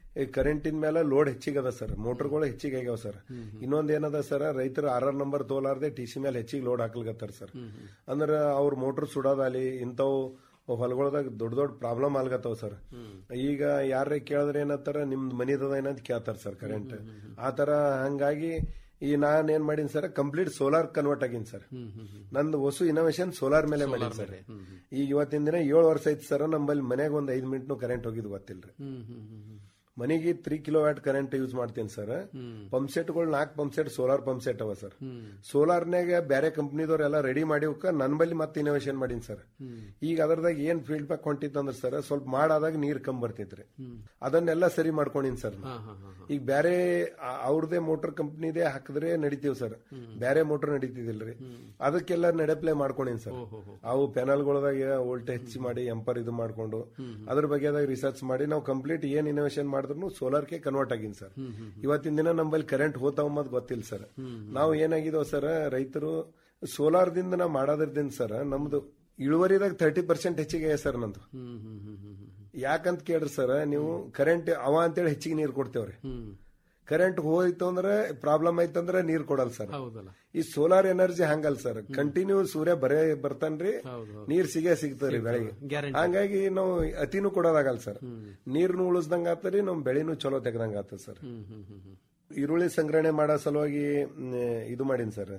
ಈ ಕರೆಂಟಿನ ಮೇಲೆ ಲೋಡ್ ಹೆಚ್ಚಿಗೆ ಅದ ಸರ್ ಮೋಟರ್ಗಳು ಹೆಚ್ಚಿಗೆ ಆಗ್ಯಾವ ಸರ್ ಇನ್ನೊಂದ್ ಏನದ ಸರ್ ರೈತರು ಆರ್ ಆರ್ ನಂಬರ್ ತೋಲಾರ್ದೆ ಟಿ ಸಿ ಮೇಲೆ ಹೆಚ್ಚಿಗೆ ಲೋಡ್ ಹಾಕ್ಲಿಕತ್ತಾರ ಸರ್ ಅಂದ್ರ ಅವ್ರ ಮೋಟರ್ ಸುಡೋದಾಲಿ ಇಂಥವು ಹೊಲಗೊಳದಾಗ ದೊಡ್ಡ ದೊಡ್ಡ ಪ್ರಾಬ್ಲಮ್ ಆಗ್ಲತ್ತಾವ ಸರ್ ಈಗ ಯಾರೇ ಕೇಳಿದ್ರೆ ಏನತ್ತಾರ ನಿಮ್ದು ಮನಿದದ ಏನಂತ ಕೇಳ್ತಾರ ಸರ್ ಕರೆಂಟ್ ಆ ತರ ಹಂಗಾಗಿ ಈ ನಾನ್ ಏನ್ ಮಾಡೀನಿ ಸರ್ ಕಂಪ್ಲೀಟ್ ಸೋಲಾರ್ ಕನ್ವರ್ಟ್ ಆಗೀನಿ ಸರ್ ನಂದು ಹೊಸ ಇನೋವೇಷನ್ ಸೋಲಾರ್ ಮೇಲೆ ಮಾಡೀನಿ ಸರ್ ಈಗ ಇವತ್ತಿನ ದಿನ ಏಳು ವರ್ಷ ಐತಿ ಸರ್ ನಮ್ಮಲ್ಲಿ ಮನೆಗೆ ಒಂದ್ ಐದ್ ಮಿನಿಟ್ನು ಕರೆಂಟ್ ಹೋಗಿದ್ ಗೊತ್ತಿಲ್ರಿ ಮನೆಗೆ three kilowatt current use ಮಾಡ್ತೀನಿ ಸರ್ ಪಂಪ್ ಸೆಟ್ಗಳು ನಾಲ್ಕು pump set solar pump set ಅವ ಸರ್ ಸೋಲಾರ್ನಾಗ ಬೇರೆ ಕಂಪ್ನಿದವ್ರೆಲ್ಲ ರೆಡಿ ಮಾಡಿ ನನ್ ಬಲ್ಲಿ ಮತ್ತೆ ಇನೋವೇಷನ್ ಮಾಡೀನಿ ಸರ್ ಈಗ ಅದರದಾಗ ಏನ್ ಫೀಡ್ಬ್ಯಾಕ್ ಹೊಂಟಿತ್ತಂದ್ರ ಸರ್ ಸ್ವಲ್ಪ ಮಾಡಾದಾಗ ನೀರ್ ಕಮ್ಮಿ ಬರ್ತೈತ್ರಿ ಅದನ್ನೆಲ್ಲ ಸರಿ ಮಾಡ್ಕೊಂಡಿನಿ ಸರ್ ಈಗ ಬೇರೆ ಅವ್ರದೇ ಮೋಟರ್ ಕಂಪ್ನಿದೇ ಹಾಕಿದ್ರೆ ನಡಿತೀವಿ ಸರ್ ಬೇರೆ ಮೋಟರ್ ನಡೀತಿದಿಲ್ರಿ ಅದಕ್ಕೆಲ್ಲ ನಡೆಪ್ಲೇ ಮಾಡ್ಕೊಂಡಿನಿ ಸರ್ ಅವು ಪೆನಲ್ಗಳದಾಗ ವೋಲ್ಟೇಜ್ ಹೆಚ್ಚಿ ಮಾಡಿ ಎಂಪರ್ ಇದು ಮಾಡ್ಕೊಂಡು ಅದ್ರ ಬಗ್ಗೆದಾಗ ರಿಸರ್ಚ್ ಮಾಡಿ ನಾವು ಕಂಪ್ಲೀಟ್ ಏನ್ ಇನೋವೇಷನ್ ಮಾಡಿದ್ರು ಸೋಲಾರ್ಗೆ ಕನ್ವರ್ಟ್ ಆಗಿನ್ ಸರ್ ಇವತ್ತಿನ ದಿನ ನಮ್ಮಲ್ಲಿ ಕರೆಂಟ್ ಹೋತಾವ ಅನ್ನೋದು ಗೊತ್ತಿಲ್ಲ ಸರ್ ನಾವು ಏನಾಗಿದೋ ಸರ್ ರೈತರು ಸೋಲಾರ್ದಿಂದ ನಾವು ಮಾಡೋದ್ರದಿಂದ ಸರ್ ನಮ್ದು ಇಳುವರಿದಾಗ ತರ್ಟಿ ಪರ್ಸೆಂಟ್ ಹೆಚ್ಚಿಗೆ ಸರ್ ನಂದು ಯಾಕಂತ ಕೇಳ್ರಿ ಸರ್ ನೀವು ಕರೆಂಟ್ ಅವ ಅಂತೇಳಿ ಹೆಚ್ಚಿಗೆ ನೀರು ಕೊಡ್ತೇವ್ರಿ ಕರೆಂಟ್ ಹೋಯ್ತು ಅಂದ್ರೆ ಪ್ರಾಬ್ಲಮ್ ಆಯ್ತಂದ್ರೆ ನೀರ್ ಕೊಡಲ್ಲ ಸರ್ ಈ ಸೋಲಾರ್ ಎನರ್ಜಿ ಹಂಗಲ್ಲ ಸರ್ ಕಂಟಿನ್ಯೂ ಸೂರ್ಯ ಬರೇ ಬರ್ತಾನ್ರಿ ನೀರ್ ಸಿಗೇ ಸಿಗ್ತದ್ರಿ ಬೆಳೆಗೆ ಹಂಗಾಗಿ ನಾವು ಅತಿನೂ ಕೊಡೋದಾಗಲ್ಲ ಸರ್ ನೀರ್ನು ಉಳಿಸ್ದಂಗ ಆತರಿ ನಮ್ ಬೆಳೆನೂ ಚಲೋ ತೆಗ್ದಂಗ ಆತದ ಸರ್ ಈರುಳ್ಳಿ ಸಂಗ್ರಹಣೆ ಮಾಡೋ ಸಲುವಾಗಿ ಮ್, ಇದು ಮಾಡೀನಿ ಸರ್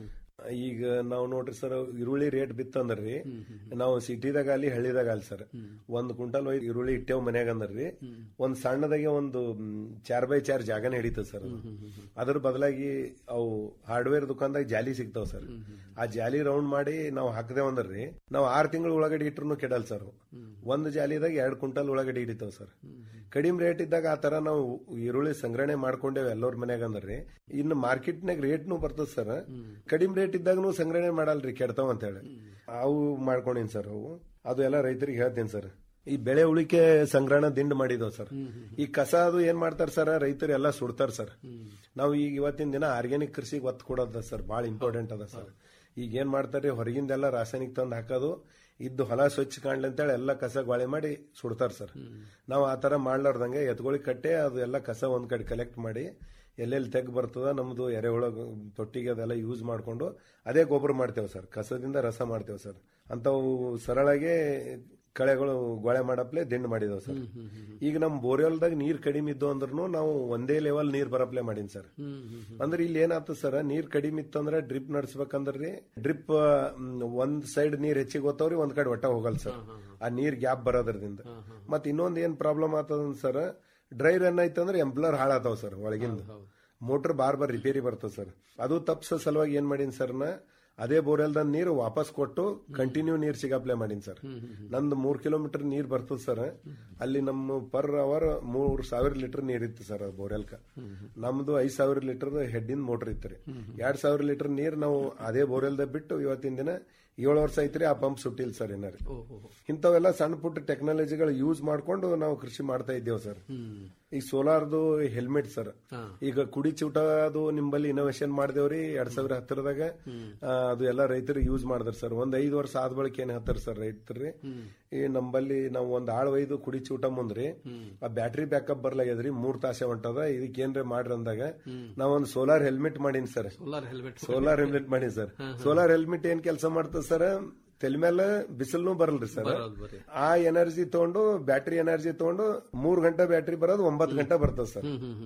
ಈಗ ನಾವು ನೋಡ್ರಿ ಸರ್ ಈರುಳ್ಳಿ ರೇಟ್ ಬಿತ್ತಂದ್ರಿ ನಾವು ಸಿಟಿದಾಗ ಅಲ್ಲಿ ಹಳ್ಳಿದಾಗ ಅಲ್ಲಿ ಸರ್ ಒಂದ್ ಕ್ವಿಂಟಲ್ ಒಯ್ದು ಈರುಳ್ಳಿ ಇಟ್ಟೇವ್ ಮನ್ಯಾಗ ಅಂದ್ರಿ ಒಂದ್ ಸಣ್ಣದಾಗೆ ಒಂದು ಮ್, ಚಾರ್ ಬೈ ಚಾರ್ ಜಾಗನೇ ಹಿಡಿತದ ಸರ್ ಅದು. ಅದ್ರ ಬದಲಾಗಿ ಅವು ಹಾರ್ಡ್ವೇರ್ ದುಕಾನ್ದಾಗ ಜಾಲಿ ಸಿಗ್ತಾವ ಸರ್ ಆ ಜಾಲಿ ರೌಂಡ್ ಮಾಡಿ ನಾವು ಹಾಕದೆ ಅಂದ್ರಿ ನಾವು ಆರ್ ತಿಂಗಳ ಒಳಗಡೆ ಇಟ್ರು ಕೆಡಲ್ ಸರ್ ಅವು. ಒಂದ್ ಜಾಲಿದಾಗ ಎರಡ್ ಕ್ವಿಂಟಲ್ ಒಳಗಡೆ ಹಿಡಿತಾವ ಸರ್ ಕಡಿಮೆ ರೇಟ್ ಇದ್ದಾಗ ಆ ತರ ನಾವು ಈರುಳ್ಳಿ ಸಂಗ್ರಹಣೆ ಮಾಡ್ಕೊಂಡೇವ್ ಎಲ್ಲರ ಮನ್ಯಾಗ ಅಂದ್ರಿ ಇನ್ನು ಮಾರ್ಕೆಟ್ನಾಗ ರೇಟ್ನು ಬರ್ತದ ಸರ್ ಕಡಿಮೆ ರೇಟ್ ಇದ್ದಾಗನು ಸಂಗ್ರಹಣೆ ಮಾಡಲ್ರಿ ಕೆಡ್ತಾವ ಅಂತ ಹೇಳಿ ಅವು ಮಾಡ್ಕೊಂಡಿನ್ ಸರ್ ಅವು ಅದು ಎಲ್ಲ ರೈತರಿಗೆ ಹೇಳ್ತೀನಿ ಸರ್ ಈ ಬೆಳೆ ಉಳಿಕೆ ಸಂಗ್ರಹಣ ದಿಂಡ್ ಮಾಡಿದವ್ ಸರ್ ಈ ಕಸ ಅದು ಏನ್ ಮಾಡ್ತಾರ ಸರ್ ರೈತರು ಎಲ್ಲ ಸುಡ್ತಾರ ಸರ್ ನಾವು ಈಗ ಇವತ್ತಿನ ದಿನ ಆರ್ಗ್ಯಾನಿಕ್ ಕೃಷಿಗೆ ಒತ್ತು ಕೊಡೋದ ಸರ್ ಬಹಳ ಇಂಪಾರ್ಟೆಂಟ್ ಅದ ಸರ್ ಈಗ ಏನ್ ಮಾಡ್ತಾರೆ ಹೊರಗಿಂದೆಲ್ಲ ರಾಸಾಯನಿಕ ತಂದು ಹಾಕೋದು ಇದ್ದು ಹೊಲ ಸ್ವಚ್ಛ ಕಾಣ್ಲಿ ಅಂತೇಳಿ ಎಲ್ಲ ಕಸ ಗಾಳಿ ಮಾಡಿ ಸುಡ್ತಾರ ಸರ್ ನಾವು ಆ ತರ ಮಾಡ್ಲಾರ್ದಂಗೆ ಎತ್ಗೊಳಿ ಕಟ್ಟೆ ಅದು ಎಲ್ಲ ಕಸ ಒಂದ್ ಕಡೆ ಕಲೆಕ್ಟ್ ಮಾಡಿ ಎಲ್ಲೆಲ್ಲಿ ತೆಗ್ ಬರ್ತದ ನಮ್ದು ಎರೆಹುಳ ತೊಟ್ಟಿಗೆ ಅದೆಲ್ಲ ಯೂಸ್ ಮಾಡ್ಕೊಂಡು ಅದೇ ಗೊಬ್ಬರ ಮಾಡ್ತೇವೆ ಸರ್ ಕಸದಿಂದ ರಸ ಮಾಡ್ತೇವೆ ಸರ್ ಅಂತವು ಸರಳಾಗೆ ಕಳೆಗಳು ಗೊಳೆ ಮಾಡಪ್ಲೆ ದಿಂಡ್ ಮಾಡಿದವು ಸರ್ ಈಗ ನಮ್ ಬೋರ್ವೆಲ್ದಾಗ ನೀರ್ ಕಡಿಮೆ ಇದ್ದು ಅಂದ್ರೂ ನಾವು ಒಂದೇ ಲೆವೆಲ್ ನೀರ್ ಬರಪ್ಲೆ ಮಾಡೀನಿ ಸರ್ ಅಂದ್ರೆ ಇಲ್ಲಿ ಏನಾಗ್ತದ ಸರ್ ನೀರ್ ಕಡಿಮೆ ಇತ್ತಂದ್ರೆ ಡ್ರಿಪ್ ನಡ್ಸ್ಬೇಕಂದ್ರಿ ಡ್ರಿಪ್ ಒಂದ್ ಸೈಡ್ ನೀರ್ ಹೆಚ್ಚಿಗೆ ಹೋಗ್ತಾವ್ರಿ ಒಂದ್ ಕಡೆ ಒಟ್ಟ ಹೋಗಲ್ಲ ಸರ್ ಆ ನೀರ್ ಗ್ಯಾಪ್ ಬರೋದ್ರದಿಂದ ಮತ್ ಇನ್ನೊಂದ್ ಏನ್ ಪ್ರಾಬ್ಲಮ್ ಆಗ್ತದ ಸರ್ ಡ್ರೈ ರನ್ ಐತಂದ್ರೆ ಎಂಪ್ಲರ್ ಹಾಳಾತಾವ್ ಸರ್ ಒಳಗಿಂದ ಮೋಟರ್ ಬಾರ್ ಬಾರ್ ರಿಪೇರಿ ಬರ್ತದ ಸರ್ ಅದು ತಪ್ಸೋ ಸಲುವಾಗಿ ಏನ್ ಮಾಡೀನಿ ಸರ್ ನಾ ಅದೇ ಬೋರ್ವೆಲ್ದ ನೀರು ವಾಪಸ್ ಕೊಟ್ಟು ಕಂಟಿನ್ಯೂ ನೀರ್ ಸಿಗಪ್ಲೈ ಮಾಡೀನಿ ಸರ್ ನಂದು ಮೂರ್ ಕಿಲೋಮೀಟರ್ ನೀರ್ ಬರ್ತದ ಸರ್ ಅಲ್ಲಿ ನಮ್ಮ ಪರ್ ಅವರ್ ಮೂರ್ ಸಾವಿರ ಲೀಟರ್ ನೀರ್ ಇತ್ತು ಸರ್ ಬೋರ್ವೆಲ್ಕ ನಮ್ದು ಐದ್ ಸಾವಿರ ಲೀಟರ್ ಹೆಡ್ಡಿನ ಮೋಟರ್ ಇತ್ತು ರೀ ಎರಡ್ ಸಾವಿರ ಲೀಟರ್ ನೀರ್ ನಾವು ಅದೇ ಬೋರ್ವೆಲ್ದ ಬಿಟ್ಟು ಇವತ್ತಿನ ದಿನ ಏಳು ವರ್ಷ ಐತ್ರಿ ಆ ಪಂಪ್ ಸುಟ್ಟಿಲ್ ಸರ್ ಏನಾರಿ ಇಂಥವೆಲ್ಲ ಸಣ್ಣ ಪುಟ್ಟ ಟೆಕ್ನಾಲಜಿಗಳು ಯೂಸ್ ಮಾಡ್ಕೊಂಡು ನಾವು ಕೃಷಿ ಮಾಡ್ತಾ ಇದ್ದೇವೆ ಸರ್ ಈಗ ಸೋಲಾರ್ದು ಹೆಲ್ಮೆಟ್ ಸರ್ ಈಗ ಕುಡಿ ಚೂಟ ಅದು ನಿಂಬಲ್ಲಿ ಇನೋವೇಷನ್ ಮಾಡ್ದೇವ್ರಿ ಎರಡ್ ಸಾವಿರ ಹತ್ತರದಾಗ ಆ, ಅದು ಎಲ್ಲ ರೈತರು ಯೂಸ್ ಮಾಡಿದ್ರ ಸರ್ ಒಂದ್ ಐದು ವರ್ಷ ಆದ ಬಳಿಕ ಏನ್ ಹತ್ತಾರ ಸರ್ ರೈತರಿ ಈ ನಂಬಲ್ಲಿ ನಾವು ಒಂದ್ ಆಳ್ ಒಯ್ದು ಕುಡಿ ಚೂಟ ಮುಂದ್ರಿ ಆ ಬ್ಯಾಟ್ರಿ ಬ್ಯಾಕಪ್ ಬರ್ಲಾಗ್ಯದ್ರಿ ಮೂರ್ ತಾಸೆ ಹೊಂಟದ ಇದಕ್ಕೆ ಏನ್ರ ಮಾಡ್ರಿ ಅಂದಾಗ ನಾವೊಂದ್ ಸೋಲಾರ್ ಹೆಲ್ಮೆಟ್ ಮಾಡೀನಿ sir solar helmet solar helmet ಮಾಡೀನಿ ಸರ್ ಸೋಲಾರ್ ಹೆಲ್ಮೆಟ್ ಏನ್ ಕೆಲಸ ಮಾಡ್ತದ ಸರ್ ತಲೆ ಮೇಲೆ ಬಿಸಿಲ್ನು ಬರಲ್ರಿ ಸರ್ ಬರೋದ್ ಬರೀ. ಆ ಎನರ್ಜಿ ತಗೊಂಡು ಬ್ಯಾಟ್ರಿ ಎನರ್ಜಿ ತಗೊಂಡು ಮೂರ್ ಗಂಟೆ ಬ್ಯಾಟ್ರಿ ಬರೋದು ಒಂಬತ್ತು ಗಂಟೆ ಬರ್ತದ ಸರ್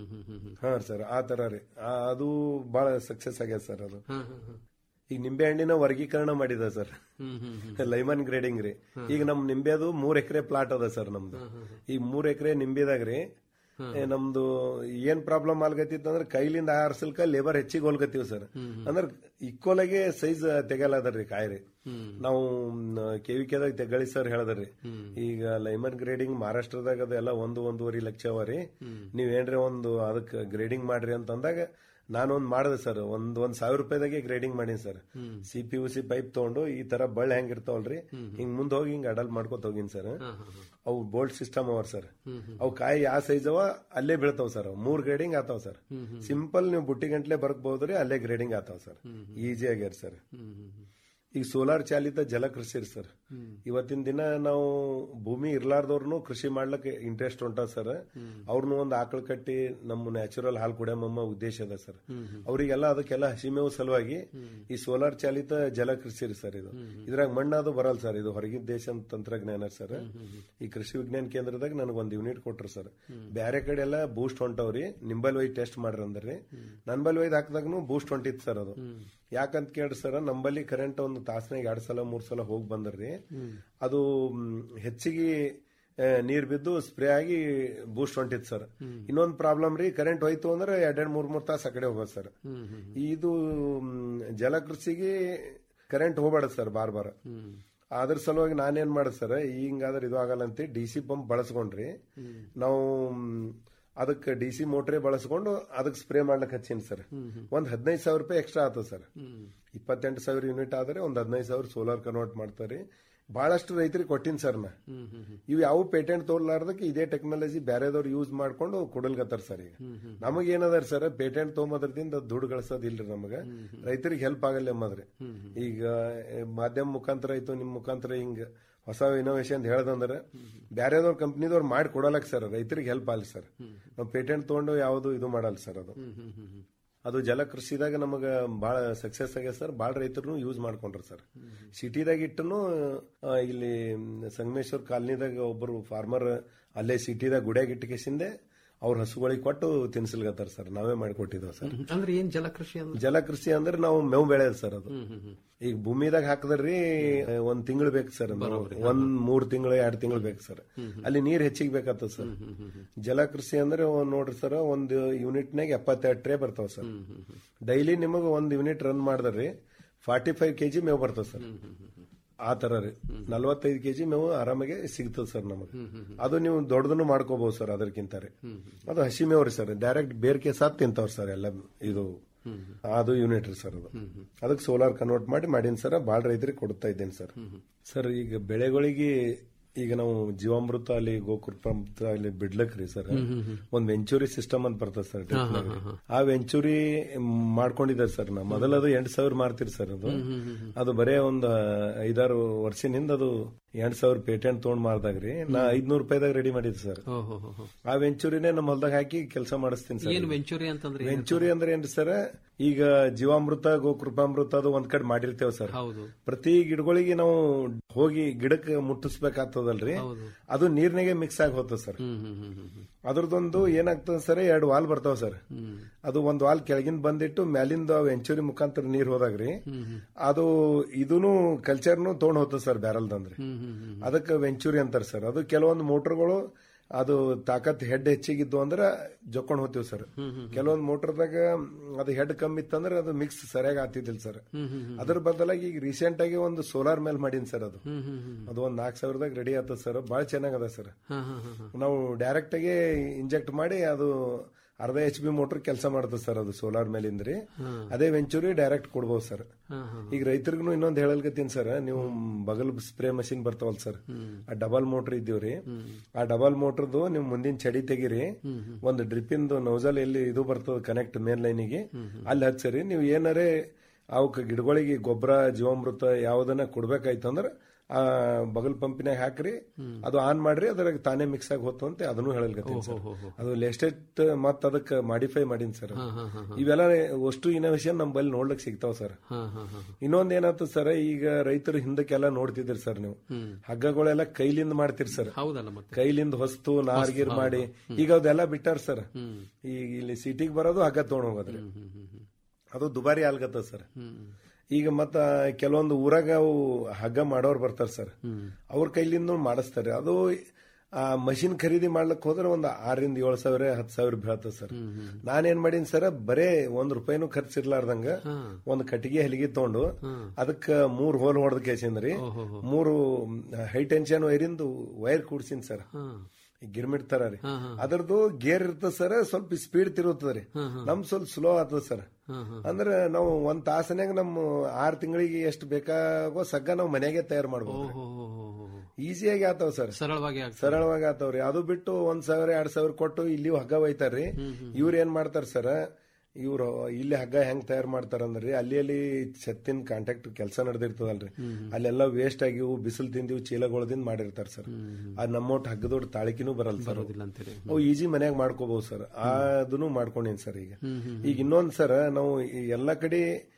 ಹಾ ಸರ್ ಆ ತರ ರೀ ಆ, ಅದು ಬಹಳ ಸಕ್ಸಸ್ ಆಗ್ಯದ ಸರ್ ಅದು ಈಗ ನಿಂಬೆ ಹಣ್ಣಿನ ವರ್ಗೀಕರಣ ಮಾಡಿದ ಸರ್ ಲೈಮನ್ ಗ್ರೇಡಿಂಗ್ ರೀ ಈಗ ನಮ್ ನಿಂಬೆದು ಮೂರ್ ಎಕರೆ ಪ್ಲಾಟ್ ಅದ ಸರ್ ನಮ್ದು ಈಗ ಮೂರ್ ಎಕರೆ ನಿಂಬೆದಾಗ ರೀ ಏ, ನಮ್ದು ಏನ್ ಪ್ರಾಬ್ಲಮ್ ಆಲ್ಗತ್ತಿತ್ತು ಅಂದ್ರೆ ಕೈಲಿಂದ ಆರ್ಸಲ್ಕ ಲೇಬರ್ ಹೆಚ್ಚಿಗೆ ಹೋಲ್ಕತ್ತೀವಿ ಸರ್ ಅಂದ್ರೆ ಈಕ್ವಲ್ ಆಗಿ ಸೈಜ್ ತೆಗಲದರ್ರಿ ಕಾಯಿ ರೀ ನಾವು ಕೆವಿಕೆದಾಗ ತೆಗಳಿ ಸರ್ ಹೇಳದ್ರಿ ಈಗ ಲೈಮನ್ ಗ್ರೇಡಿಂಗ್ ಮಹಾರಾಷ್ಟ್ರದಾಗ ಅದೆಲ್ಲ ಒಂದು ಒಂದೂವರೆ ಲಕ್ಷ ಅವ ರೀ ನೀವೇನ್ರಿ ಒಂದು ಅದಕ್ಕೆ ಗ್ರೇಡಿಂಗ್ ಮಾಡ್ರಿ ಅಂತ ಅಂದಾಗ ನಾನೊಂದ್ ಮಾಡಿದೆ ಸರ್ ಒಂದ್ ಒಂದ್ ಸಾವಿರ ರೂಪಾಯಿದಾಗೆ ಗ್ರೇಡಿಂಗ್ ಮಾಡೀನಿ sir C P U C pipe ತಗೊಂಡು ಈ ತರ ಬಳ್ಳಿ ಹೆಂಗಿರ್ತಾವಲ್ರಿ ಹಿಂಗ್ ಮುಂದ್ ಹೋಗಿ ಹಿಂಗ್ ಅಡಲ್ ಮಾಡ್ಕೊತ ಹೋಗಿನ್ ಸರ್ ಅವು ಬೋಲ್ಟ್ ಸಿಸ್ಟಮ್ ಅವರ್ ಸರ್ ಅವು ಕಾಯಿ ಯಾವ ಸೈಜ್ ಅವ ಅಲ್ಲೇ ಬೀಳ್ತಾವ ಸರ್ ಅವು ಮೂರ್ ಗ್ರೇಡಿಂಗ್ ಆತಾವ ಸರ್ ಸಿಂಪಲ್ ನೀವು ಬುಟ್ಟಿ ಗಂಟ್ಲೆ ಬರ್ಕಬಹುದ್ರಿ ಅಲ್ಲೇ ಗ್ರೇಡಿಂಗ್ ಆತಾವ ಸರ್ ಈಜಿ ಆಗ್ಯಾರ ಸರ್ ಈಗ ಸೋಲಾರ್ ಚಾಲಿತ ಜಲಕೃಷಿ ರೀ ಸರ್ ಇವತ್ತಿನ ದಿನ ನಾವು ಭೂಮಿ ಇರ್ಲಾರ್ದವ್ರನು ಕೃಷಿ ಮಾಡ್ಲಿಕ್ಕೆ ಇಂಟ್ರೆಸ್ಟ್ ಉಂಟ ಸರ್ ಅವ್ರನ್ನು ಒಂದು ಆಕಳ ಕಟ್ಟಿ ನಮ್ಮ ನ್ಯಾಚುರಲ್ ಹಾಲು ಕುಡಿಯಮ್ಮ ಉದ್ದೇಶ ಅದ ಸರ್ ಅವರಿಗೆಲ್ಲ ಅದಕ್ಕೆಲ್ಲ ಹಸಿಮೇವು ಸಲುವಾಗಿ ಈ ಸೋಲಾರ್ ಚಾಲಿತ ಜಲಕೃಷಿ ರೀ ಸರ್ ಇದು ಇದ್ರಾಗ ಮಣ್ಣಾದು ಬರಲ್ಲ ಸರ್ ಇದು ಹೊರಗಿನ ದೇಶ ತಂತ್ರಜ್ಞಾನ ಸರ್ ಈ ಕೃಷಿ ವಿಜ್ಞಾನ ಕೇಂದ್ರದಾಗ ನನಗೆ ಒಂದು ಯೂನಿಟ್ ಕೊಟ್ರು ಸರ್ ಬ್ಯಾರೆ ಕಡೆ ಎಲ್ಲ ಬೂಸ್ಟ್ ಹೊಂಟವ್ರಿ ನಿಂಬಲ್ ವೈ ಟೆಸ್ಟ್ ಮಾಡ್ರಿ ಅಂದ್ರಿ ನನ್ಬಲ್ ವೈದ್ ಹಾಕಿದಾಗನು ಬೂಸ್ಟ್ ಹೊಂಟಿತ್ತು ಸರ್ ಅದು ಯಾಕಂತ ಕೇಳ್ರಿ ಸರ್ ನಂಬಲ್ಲಿ ಕರೆಂಟ್ ಒಂದು ತಾಸ್ನಾಗ ಎರಡ್ ಸಲ ಮೂರ್ ಸಲ ಹೋಗಿ ಬಂದ್ರಿ ಅದು ಮ್, ಹೆಚ್ಚಿಗೆ ಆ, ನೀರ್ ಬಿದ್ದು ಸ್ಪ್ರೇ ಆಗಿ ಬೂಸ್ಟ್ ಹೊಂಟಿತ್ತು ಸರ್ ಇನ್ನೊಂದು ಪ್ರಾಬ್ಲಮ್ ರೀ ಕರೆಂಟ್ ಹೋಯ್ತು ಅಂದ್ರೆ ಎರಡೆರಡ್ ಮೂರ್ ಮೂರ್ ತಾಸು ಆ ಕಡೆ ಹೋಗೋದು ಸರ್ ಇದು ಮ್, ಜಲಕೃಷಿಗೆ ಕರೆಂಟ್ ಹೋಗ್ಬೇಡ ಸರ್ ಬಾರ್ ಬಾರ ಅದ್ರ ಸಲುವಾಗಿ ನಾನೇನ್ ಮಾಡಿದೆ ಸರ್ ಹಿಂಗಾದ್ರೆ ಇದು ಆಗಲ್ಲ ಅಂತ ಡಿ ಸಿ ಪಂಪ್ ಬಳಸ್ಕೊಂಡ್ರಿ ನಾವು ಮ್, ಅದಕ್ಕೆ ಡಿ ಸಿ ಮೋಟ್ರೇ ಬಳಸ್ಕೊಂಡು ಅದಕ್ಕೆ ಸ್ಪ್ರೇ ಮಾಡ್ಲಿಕ್ಕೆ ಹಚ್ಚೀನಿ ಸರ್ ಒಂದ್ ಹದಿನೈದು ಸಾವಿರ ರೂಪಾಯಿ ಎಕ್ಸ್ಟ್ರಾ ಆತದ ಸರ್ ಇಪ್ಪತ್ತೆಂಟು ಸಾವಿರ ಯೂನಿಟ್ ಆದ್ರೆ ಒಂದ್ ಹದಿನೈದು ಸಾವಿರ ಸೋಲಾರ್ ಕನ್ವರ್ಟ್ ಮಾಡ್ತಾರೆ ಬಹಳಷ್ಟು ರೈತರಿಗೆ ಕೊಟ್ಟಿನಿ ಸರ್ ನಾ ಇವು ಯಾವ ಪೇಟೆಂಟ್ ತೋರ್ಲಾರ್ದಕ್ಕೆ ಇದೇ ಟೆಕ್ನಾಲಜಿ ಬೇರೆದವ್ರು ಯೂಸ್ ಮಾಡ್ಕೊಂಡು ಕೊಡಲ್ಗತ್ತಾರ ಸರ್ ಈಗ ನಮಗ್ ಏನದಾರ ಸರ್ ಪೇಟೆಂಟ್ ತೊಗೊಂಬದ್ರದಿಂದ ದುಡ್ಡು ಗಳಿಸೋದಿಲ್ರಿ ನಮಗ ರೈತರಿಗೆ ಹೆಲ್ಪ್ ಆಗಲ್ಲ ಎಂಬದ್ರಿ ಈಗ ಏ, ಮಾಧ್ಯಮ ಮುಖಾಂತರ ಆಯ್ತು ನಿಮ್ ಮುಖಾಂತರ ಹಿಂಗ ಹೊಸ ಇನೋವೇಷನ್ ಅಂತ ಹೇಳ್ದಂದ್ರೆ ಬ್ಯಾರೆದವ್ರ ಕಂಪ್ನಿದವ್ರು ಮಾಡಿ ಕೊಡಲಕ್ ಸರ್ ರೈತರಿಗೆ ಹೆಲ್ಪ್ ಆಗಲಿ ಸರ್ ನಾವು ಪೇಟೆಂಟ್ ತಗೊಂಡು ಯಾವುದು ಇದು ಮಾಡಲ್ಲ ಸರ್ ಅದು ಅದು ಜಲಕೃಷಿದಾಗ ನಮಗ ಬಹಳ ಸಕ್ಸಸ್ ಆಗ್ಯದ ಸರ್ ಬಹಳ ರೈತರು ಯೂಸ್ ಮಾಡ್ಕೊಂಡ್ರ ಸರ್ ಸಿಟಿದಾಗ ಇಟ್ಟನು ಇಲ್ಲಿ ಸಂಗಮೇಶ್ವರ್ ಕಾಲನಿದಾಗ ಒಬ್ಬರು ಫಾರ್ಮರ್ ಅಲ್ಲೇ ಸಿಟಿದಾಗ ಗುಡಿಯಾಗ ಇಟ್ಟಕೇಸಿಂದೆ ಅವ್ರ ಹಸುಗಳಿಗೆ ಕೊಟ್ಟು ತಿನ್ಸಲ್ಗತ್ತಾರ ಸರ್ ನಾವೇ ಮಾಡಿಕೊಟ್ಟಿದ್ದೇವೆ ಸರ್ ಅಂದ್ರೆ ಏನ್ ಜಲಕೃಷಿ ಅಂದ್ರೆ ಜಲಕೃಷಿ ಅಂದ್ರೆ ನಾವು ಮೇವು ಬೆಳೆಯೋದು ಸರ್ ಅದು ಈಗ ಭೂಮಿದಾಗ ಹಾಕಿದ್ರಿ ಒಂದ್ ತಿಂಗಳು ಬೇಕು ಸರ್ ಒಂದ್ ಮೂರ್ ತಿಂಗಳು ಎರಡ್ ತಿಂಗಳು ಬೇಕು ಸರ್ ಅಲ್ಲಿ ನೀರ್ ಹೆಚ್ಚಿಗೆ ಬೇಕಾಗ್ತದ ಸರ್ ಜಲಕೃಷಿ ಅಂದ್ರೆ ಒಂದ್ ನೋಡ್ರಿ ಸರ್ ಒಂದು ಯೂನಿಟ್ ನಾಗ ಎಪ್ಪತ್ತೆರಡು ಟ್ರೇ ಬರ್ತಾವ ಸರ್ ಡೈಲಿ ನಿಮಗ ಒಂದ್ ಯೂನಿಟ್ ರನ್ ಮಾಡಿದ್ರಿ ಫಾರ್ಟಿ ಫೈವ್ ಕೆಜಿ ಮೇವು ಬರ್ತದ ಸರ್ ಆ ತರ ರೀ ನಲ್ವತ್ತೈದು ಕೆಜಿ ಮೇವು ಆರಾಮಾಗಿ ಸಿಗ್ತದ ಸರ್ ನಮಗೆ ಅದು ನೀವು ದೊಡ್ಡದನ್ನು ಮಾಡ್ಕೋಬಹುದು ಸರ್ ಅದಕ್ಕಿಂತ ರೀ ಅದು ಹಸಿ ಮೇವು ರೀ ಸರ್ ಡೈರೆಕ್ಟ್ ಬೇರ್ಕೆ ಸಾತ್ ತಿಂತಾವ್ರ ಸರ್ ಎಲ್ಲ ಇದು ಅದು ಯೂನಿಟ್ ರೀ ಸರ್ ಅದು ಅದಕ್ಕೆ ಸೋಲಾರ್ ಕನ್ವರ್ಟ್ ಮಾಡಿ ಮಾಡೀನಿ ಸರ್ ಬಾಳ ರೈತರಿಗೆ ಕೊಡ್ತಾ ಇದ್ದೇನೆ ಸರ್ ಸರ್ ಈಗ ಬೆಳೆಗಳಿಗೆ ಈಗ ನಾವು ಜೀವಾಮೃತ ಅಲ್ಲಿ ಗೋಕೃಪಾಮೃತ ಅಲ್ಲಿ ಬಿಡ್ಲಕ್ ರೀ ಸರ್ ಒಂದ್ ವೆಂಚೂರಿ ಸಿಸ್ಟಮ್ ಅಂತ ಬರ್ತದೆ ಸರ್ ಹಾ, ಹಾ, ಹಾ, ಹಾ. ಆ ವೆಂಚೂರಿ ಮಾಡಿಕೊಂಡಿದ್ದಾರೆ ಸರ್ ನಾ ಮೊದಲದು ಎಂಟು ಸಾವಿರ ಮಾರ್ತೀರಿ ಸರ್ ಅದು ಅದು ಬರೇ ಒಂದ್ ಐದಾರು ವರ್ಷದಿಂದ ಅದು ಎಂಟ್ ಸಾವಿರ ಪೇಟೆಂಟ್ ತಗೊಂಡ್ ಮಾರ್ದಾಗ್ರಿ ನಾ ಐದ್ನೂರು ರೂಪಾಯಿದಾಗ ರೆಡಿ ಮಾಡಿದ್ದೆ ಸರ್ ಓಹೋ ಹೋ, ಹೋ. ಆ ವೆಂಚೂರಿನೇ ನಮ್ಮ ಹೊಲ್ದಾಗ ಹಾಕಿ ಕೆಲಸ ಮಾಡಿಸ್ತೀನಿ ಸರ್ ಏನ್ ವೆಂಚೂರಿ ಅಂತಂದ್ರೆ ಏನ್ ವೆಂಚೂರಿ ಅಂದ್ರೆ ಏನ್ರಿ ಸರ್ ಈಗ ಜೀವಾಮೃತ ಗೋಕೃಪಾಮೃತ ಅದು ಒಂದ್ ಕಡೆ ಮಾಡಿರ್ತೇವೆ ಸರ್ ಹೌದು ಪ್ರತಿ ಗಿಡಗಳಿಗೆ ನಾವು ಹೋಗಿ ಗಿಡಕ್ಕೆ ಮುಟ್ಟಿಸ್ಬೇಕಾಗ್ತದಲ್ರಿ ಅದು ನೀರ್ನಾಗೆ ಮಿಕ್ಸ್ ಆಗಿ ಹೋಗ್ತದೆ ಸರ್ ಅದ್ರದೊಂದು ಏನಾಗ್ತದೆ ಸರ್ ಎರಡು ವಾಲ್ ಬರ್ತಾವ ಸರ್ ಅದು ಒಂದ್ ವಾಲ್ ಕೆಳಗಿಂದ ಬಂದಿಟ್ಟು ಮ್ಯಾಲಿಂದ ವೆಂಚೂರಿ ಮುಖಾಂತರ ನೀರ್ ಹೋದಾಗ್ರಿ ಅದು ಇದೂನು ಕಲ್ಚರ್ನು ತೊಗೊಂಡ್ ಹೋಗ್ತದೆ ಸರ್ ಬ್ಯಾರಲ್ದಂದ್ರಿ ಅದಕ್ಕೆ ವೆಂಚೂರಿ ಅಂತಾರ ಸರ್ ಅದು ಕೆಲವೊಂದು ಮೋಟರ್ಗಳು ಅದು ತಾಕತ್ ಹೆಡ್ ಹೆಚ್ಚಿಗಿದ್ದು ಅಂದ್ರೆ ಜೊಕ್ಕೊಂಡ್ ಹೋಗ್ತೀವಿ ಸರ್ ಕೆಲವೊಂದು ಮೋಟರ್ದಾಗ ಅದು ಹೆಡ್ ಕಮ್ಮಿ ಇತ್ತಂದ್ರೆ ಅದು ಮಿಕ್ಸ್ ಸರಿಯಾಗಿ ಆಗ್ತಿದ್ದಿಲ್ಲ ಸರ್ ಅದ್ರ ಬದಲಾಗಿ ಈಗ ರೀಸೆಂಟ್ ಆಗಿ ಒಂದು ಸೋಲಾರ್ ಮೇಲ್ ಮಾಡೀನಿ ಸರ್ ಅದು ಅದು ಒಂದ್ ನಾಲ್ಕು ಸಾವಿರದಾಗ ರೆಡಿ ಆಗ್ತದೆ ಸರ್ ಬಹಳ ಚೆನ್ನಾಗದ ಸರ್ ನಾವು ಡೈರೆಕ್ಟ್ ಆಗಿ ಇಂಜೆಕ್ಟ್ ಮಾಡಿ ಅದು ಅರ್ಧ ಎಚ್ ಬಿ ಮೋಟರ್ ಕೆಲಸ ಮಾಡ್ತದೆ ಸರ್ ಅದು ಸೋಲಾರ್ ಮೇಲಿಂದ್ರಿ ಅದೇ ವೆಂಚೂರಿ ಡೈರೆಕ್ಟ್ ಕೊಡ್ಬೋದು ಸರ್ ಈಗ ರೈತರಿಗೂ ಇನ್ನೊಂದು ಹೇಳಲ್ಕತ್ತೀನಿ ಸರ್ ನೀವು ಬಗಲ್ ಸ್ಪ್ರೇ ಮಷಿನ್ ಬರ್ತಾವಲ್ ಸರ್ ಆ ಡಬಲ್ ಮೋಟರ್ ಇದ್ದೀವ್ರಿ ಆ ಡಬಲ್ ಮೋಟರ್ದು ನೀವು ಮುಂದಿನ ಚಡಿ ತೆಗಿರಿ ಒಂದು ಡ್ರಿಪ್ಪಿಂದು ನೌಜಲ್ ಎಲ್ಲಿ ಇದು ಬರ್ತದ ಕನೆಕ್ಟ್ ಮೇನ್ ಲೈನಿಗೆ ಅಲ್ಲಿ ಹಚ್ಚರಿ ನೀವು ಏನಾರೇ ಅವಕ್ಕೆ ಗಿಡಗಳಿಗೆ ಗೊಬ್ಬರ ಜೀವಾಮೃತ ಯಾವ್ದನ್ನ ಕೊಡ್ಬೇಕಾಯ್ತು ಅಂದ್ರೆ ಆ ಬಗಲ್ ಪಂಪಿನಾಗ ಹಾಕ್ರಿ ಅದು ಆನ್ ಮಾಡ್ರಿ ಅದ್ರಾಗ ತಾನೇ ಮಿಕ್ಸ್ ಆಗಿ ಹೋತು ಅಂತ ಅದನ್ನು ಹೇಳಲ್ಕತ್ತೀನಿ ಸರ್ ಅದು ಲೇಟೆಸ್ಟ್ ಮತ್ ಅದಕ್ಕೆ ಮಾಡಿಫೈ ಮಾಡೀನಿ ಸರ್ ಇವೆಲ್ಲ ಅಷ್ಟು ಇನೋವೇಷನ್ ನಮ್ಮ ಬಲ್ಲಿ ನೋಡ್ಲಿಕ್ಕೆ ಸಿಗ್ತಾವ ಸರ್ ಇನ್ನೊಂದ್ ಏನಾಯ್ತು ಸರ್ ಈಗ ರೈತರು ಹಿಂದಕ್ಕೆಲ್ಲ ನೋಡ್ತಿದ್ರಿ ಸರ್ ನೀವು ಹಗ್ಗಗಳೆಲ್ಲ ಕೈಲಿಂದ ಮಾಡ್ತೀರಿ ಸರ್ ಹೌದಲ್ಲ ಮತ್ತೆ ಕೈಲಿಂದ ಹೊಸ್ತು ನಾರ್ಗಿರ್ ಮಾಡಿ ಈಗ ಅದೆಲ್ಲ ಬಿಟ್ಟಾರ ಸರ್ ಈಗ ಇಲ್ಲಿ ಸಿಟಿಗೆ ಬರೋದು ಹಗ್ಗ ತಗೊಂಡ್ ಹೋಗೋದ್ರಿ ಅದು ದುಬಾರಿ ಆಲ್ಗತ್ತದ ಸರ್ ಈಗ ಮತ್ತ ಕೆಲವೊಂದು ಊರಾಗ ಅವು ಹಗ್ಗ ಮಾಡೋರ್ ಬರ್ತಾರ ಸರ್ ಅವ್ರ ಕೈಲಿಂದ ಮಾಡಿಸ್ತಾರೆ ಅದು ಆ ಮಷಿನ್ ಖರೀದಿ ಮಾಡ್ಲಕ್ ಹೋದ್ರೆ ಒಂದು ಆರರಿಂದ ಏಳು ಸಾವಿರ ಹತ್ತು ಸಾವಿರ ಬೀಳ್ತದೆ ಸರ್ ನಾನೇನ್ ಮಾಡೀನಿ ಸರ್ ಬರೇ ಒಂದ್ ರೂಪಾಯಿನೂ ಖರ್ಚಿರ್ಲಾರ್ದಂಗ ಒಂದ್ ಕಟ್ಟಿಗೆ ಹಲಿಗೆ ತಗೊಂಡು ಅದಕ್ಕ ಮೂರ್ ಹೋಲ್ ಹೊಡೆದ ಕೇಸಿಂದ್ರಿ ಮೂರು ಹೈ ಟೆನ್ಷನ್ ವೈರಿಂದು ವೈರ್ ಕೂಡ್ಸಿನ್ ಸರ್ ಗಿರ್ಮಿಟ್ ತರ ರೀ ಅದ್ರದ್ದು ಗೇರ್ ಇರ್ತದ ಸರ್ ಸ್ವಲ್ಪ ಸ್ಪೀಡ್ ತಿರುತ್ತದ್ರಿ ನಮ್ ಸ್ವಲ್ಪ ಸ್ಲೋ ಆಗ್ತದ ಸರ್ ಅಂದ್ರೆ ನಾವು ಒಂದ್ ತಾಸನ್ಯಾಗ ನಮ್ಮ ಆರ್ ತಿಂಗಳಿಗೆ ಎಷ್ಟು ಬೇಕಾಗೋ ಸಗ್ಗ ನಾವು ಮನೆಗೆ ತಯಾರು ಮಾಡ್ಬೋದು ಈಸಿಯಾಗಿ ಆತಾವ ಸರ್ ಸರಳವಾಗಿ ಆಗ್ತದೆ. ಸರಳವಾಗಿ ಆತಾವ್ರಿ ಅದು ಬಿಟ್ಟು ಒಂದ್ ಸಾವಿರ ಎರಡ್ ಸಾವಿರ ಕೊಟ್ಟು ಇಲ್ಲಿ ಹಗ್ಗ ಒಯ್ತಾರ್ರಿ ಇವ್ರ ಏನ್ ಮಾಡ್ತಾರ ಸರ್ ಇವ್ರು ಇಲ್ಲಿ ಹಗ್ಗ ಹೆಂಗ್ ತಯಾರು ಮಾಡ್ತಾರಂದ್ರಿ ಅಲ್ಲಿ ಅಲ್ಲಿ ಛತ್ತಿನ ಕಾಂಟ್ಯಾಕ್ಟ್ ಕೆಲಸ ನಡೆದಿರ್ತದಲ್ರಿ ಅಲ್ಲೆಲ್ಲ ವೇಸ್ಟ್ ಆಗಿವು ಬಿಸಿಲು ತಿಂದಿವು ಚೀಲಗೊಳದಿಂದ ಮಾಡಿರ್ತಾರ ಸರ್ ಆ ನಮ್ಮೊಟ್ಟು ಹಗ್ಗದೊಡ್ ತಾಳಿಕಿನೂ ಬರಲ್ಲ ಸರ್ ಬರೋದಿಲ್ಲ ಅಂತೀರಿ ಅವು ಈಜಿ ಮನ್ಯಾಗ ಮಾಡ್ಕೋಬಹುದು ಸರ್ ಅದನ್ನು ಮಾಡ್ಕೊಂಡೇನ್ ಸರ್ ಈಗ ಈಗ ಇನ್ನೊಂದ್ ಸರ್ ನಾವು ಈ ಎಲ್ಲಾ ಕಡೆ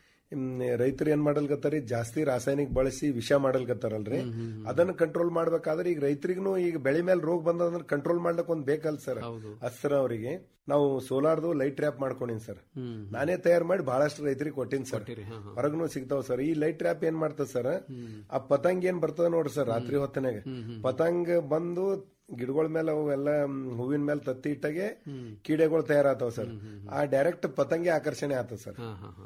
ರೈತರು ಏನ್ ಮಾಡಲ್ಕತ್ತಾರಿ ಜಾಸ್ತಿ ರಾಸಾಯನಿಕ ಬಳಸಿ ವಿಷ ಮಾಡಲ್ಕತ್ತಾರಲ್ರಿ ಅದನ್ನ ಕಂಟ್ರೋಲ್ ಮಾಡ್ಬೇಕಾದ್ರೆ ಈಗ ರೈತರಿಗೂ ಈಗ ಬೆಳೆ ಮೇಲೆ ರೋಗ ಬಂದಂದ್ರೆ ಕಂಟ್ರೋಲ್ ಮಾಡ್ಲಿಕ್ಕೆ ಒಂದ್ ಬೇಕಲ್ ಸರ್ ಅಸ್ತ್ರ ಅವರಿಗೆ ನಾವು ಸೋಲಾರ್ದು ಲೈಟ್ ಟ್ರ್ಯಾಪ್ ಮಾಡ್ಕೊಂಡಿನಿ ಸರ್ ನಾನೇ ತಯಾರು ಮಾಡಿ ಬಹಳಷ್ಟು ರೈತರಿಗೆ ಕೊಟ್ಟಿನಿ ಸರ್ ಹೊರಗೂ ಸಿಗ್ತಾವ ಸರ್ ಈ ಲೈಟ್ ಟ್ರ್ಯಾಪ್ ಏನ್ ಮಾಡ್ತದ ಸರ್ ಆ ಪತಂಗ್ ಏನ್ ಬರ್ತದ ನೋಡ್ರಿ ಸರ್ ರಾತ್ರಿ ಹೊತ್ತನಾಗ ಪತಂಗ್ ಬಂದು ಗಿಡಗಳ ಮೇಲೆ ಅವು ಎಲ್ಲ ಹೂವಿನ ಮೇಲೆ ತತ್ತಿ ಇಟ್ಟಾಗೆ ಕೀಡೆಗಳು ತಯಾರಾತಾವ ಸರ್ ಆ ಡೈರೆಕ್ಟ್ ಪತಂಗಿ ಆಕರ್ಷಣೆ ಆತದ ಸರ್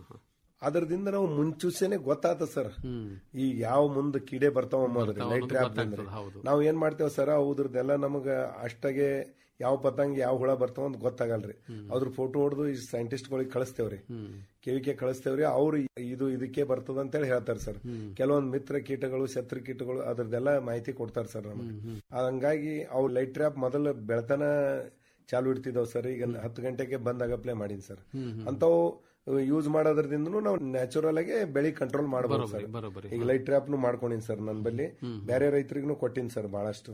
ಅದರದಿಂದ ನಾವು ಮುಂಚೂಸೆನೆ ಗೊತ್ತಾತ ಸರ್ ಈಗ ಯಾವ ಮುಂದ್ ಕೀಡೆ ಬರ್ತಾವ ಅನ್ನೋದ್ರಿ ಲೈಟ್ ಟ್ರ್ಯಾಪ್ ಅಂದ್ರೆ ನಾವು ಏನ್ ಮಾಡ್ತೇವೆ ಸರ್ ಅದ್ರದ್ದೆಲ್ಲ ನಮಗ ಅಷ್ಟಾಗೆ ಯಾವ ಪತಂಗ ಯಾವ ಹುಳ ಬರ್ತಾವ ಅಂತ ಗೊತ್ತಾಗಲ್ರಿ ಅದ್ರ ಫೋಟೋ ಹೊಡೆದು ಈ ಸೈಂಟಿಸ್ಟ್ಗಳಿಗೆ ಕಳಿಸ್ತೇವ್ರಿ ಕೆವಿಕೆ ಕಳಿಸ್ತೇವ್ರಿ ಅವ್ರು ಇದು ಇದಕ್ಕೆ ಬರ್ತದ ಅಂತೇಳಿ ಹೇಳ್ತಾರೆ ಸರ್ ಕೆಲವೊಂದು ಮಿತ್ರ ಕೀಟಗಳು ಶತ್ರು ಕೀಟಗಳು ಅದ್ರದ್ದೆಲ್ಲ ಮಾಹಿತಿ ಕೊಡ್ತಾರೆ ಸರ್ ನಮಗೆ ಹಂಗಾಗಿ ಅವು ಲೈಟ್ ಟ್ರ್ಯಾಪ್ ಮೊದಲು ಬೆಳತನ ಚಾಲು ಇಡ್ತಿದ್ದಾವ್ ಸರ್ ಈಗ ಹತ್ತು ಗಂಟೆಗೆ ಬಂದಾಗ ಅಪ್ಲೈ ಮಾಡೀನಿ ಸರ್ ಅಂತವು ಯೂಸ್ ಮಾಡೋದ್ರದಿಂದನೂ ನಾವು ನ್ಯಾಚುರಲ್ ಆಗಿ ಬೆಳಿ ಕಂಟ್ರೋಲ್ ಮಾಡಬಹುದು ಸರ್ ಈಗ ಲೈಟ್ ಟ್ರ್ಯಾಪ್ ನು ಮಾಡ್ಕೊಂಡಿನಿ ಸರ್ ನನ್ನ ಬಲ್ಲಿ ಬೇರೆ ರೈತರಿಗೂ ಕೊಟ್ಟಿನಿ ಸರ್ ಬಹಳಷ್ಟು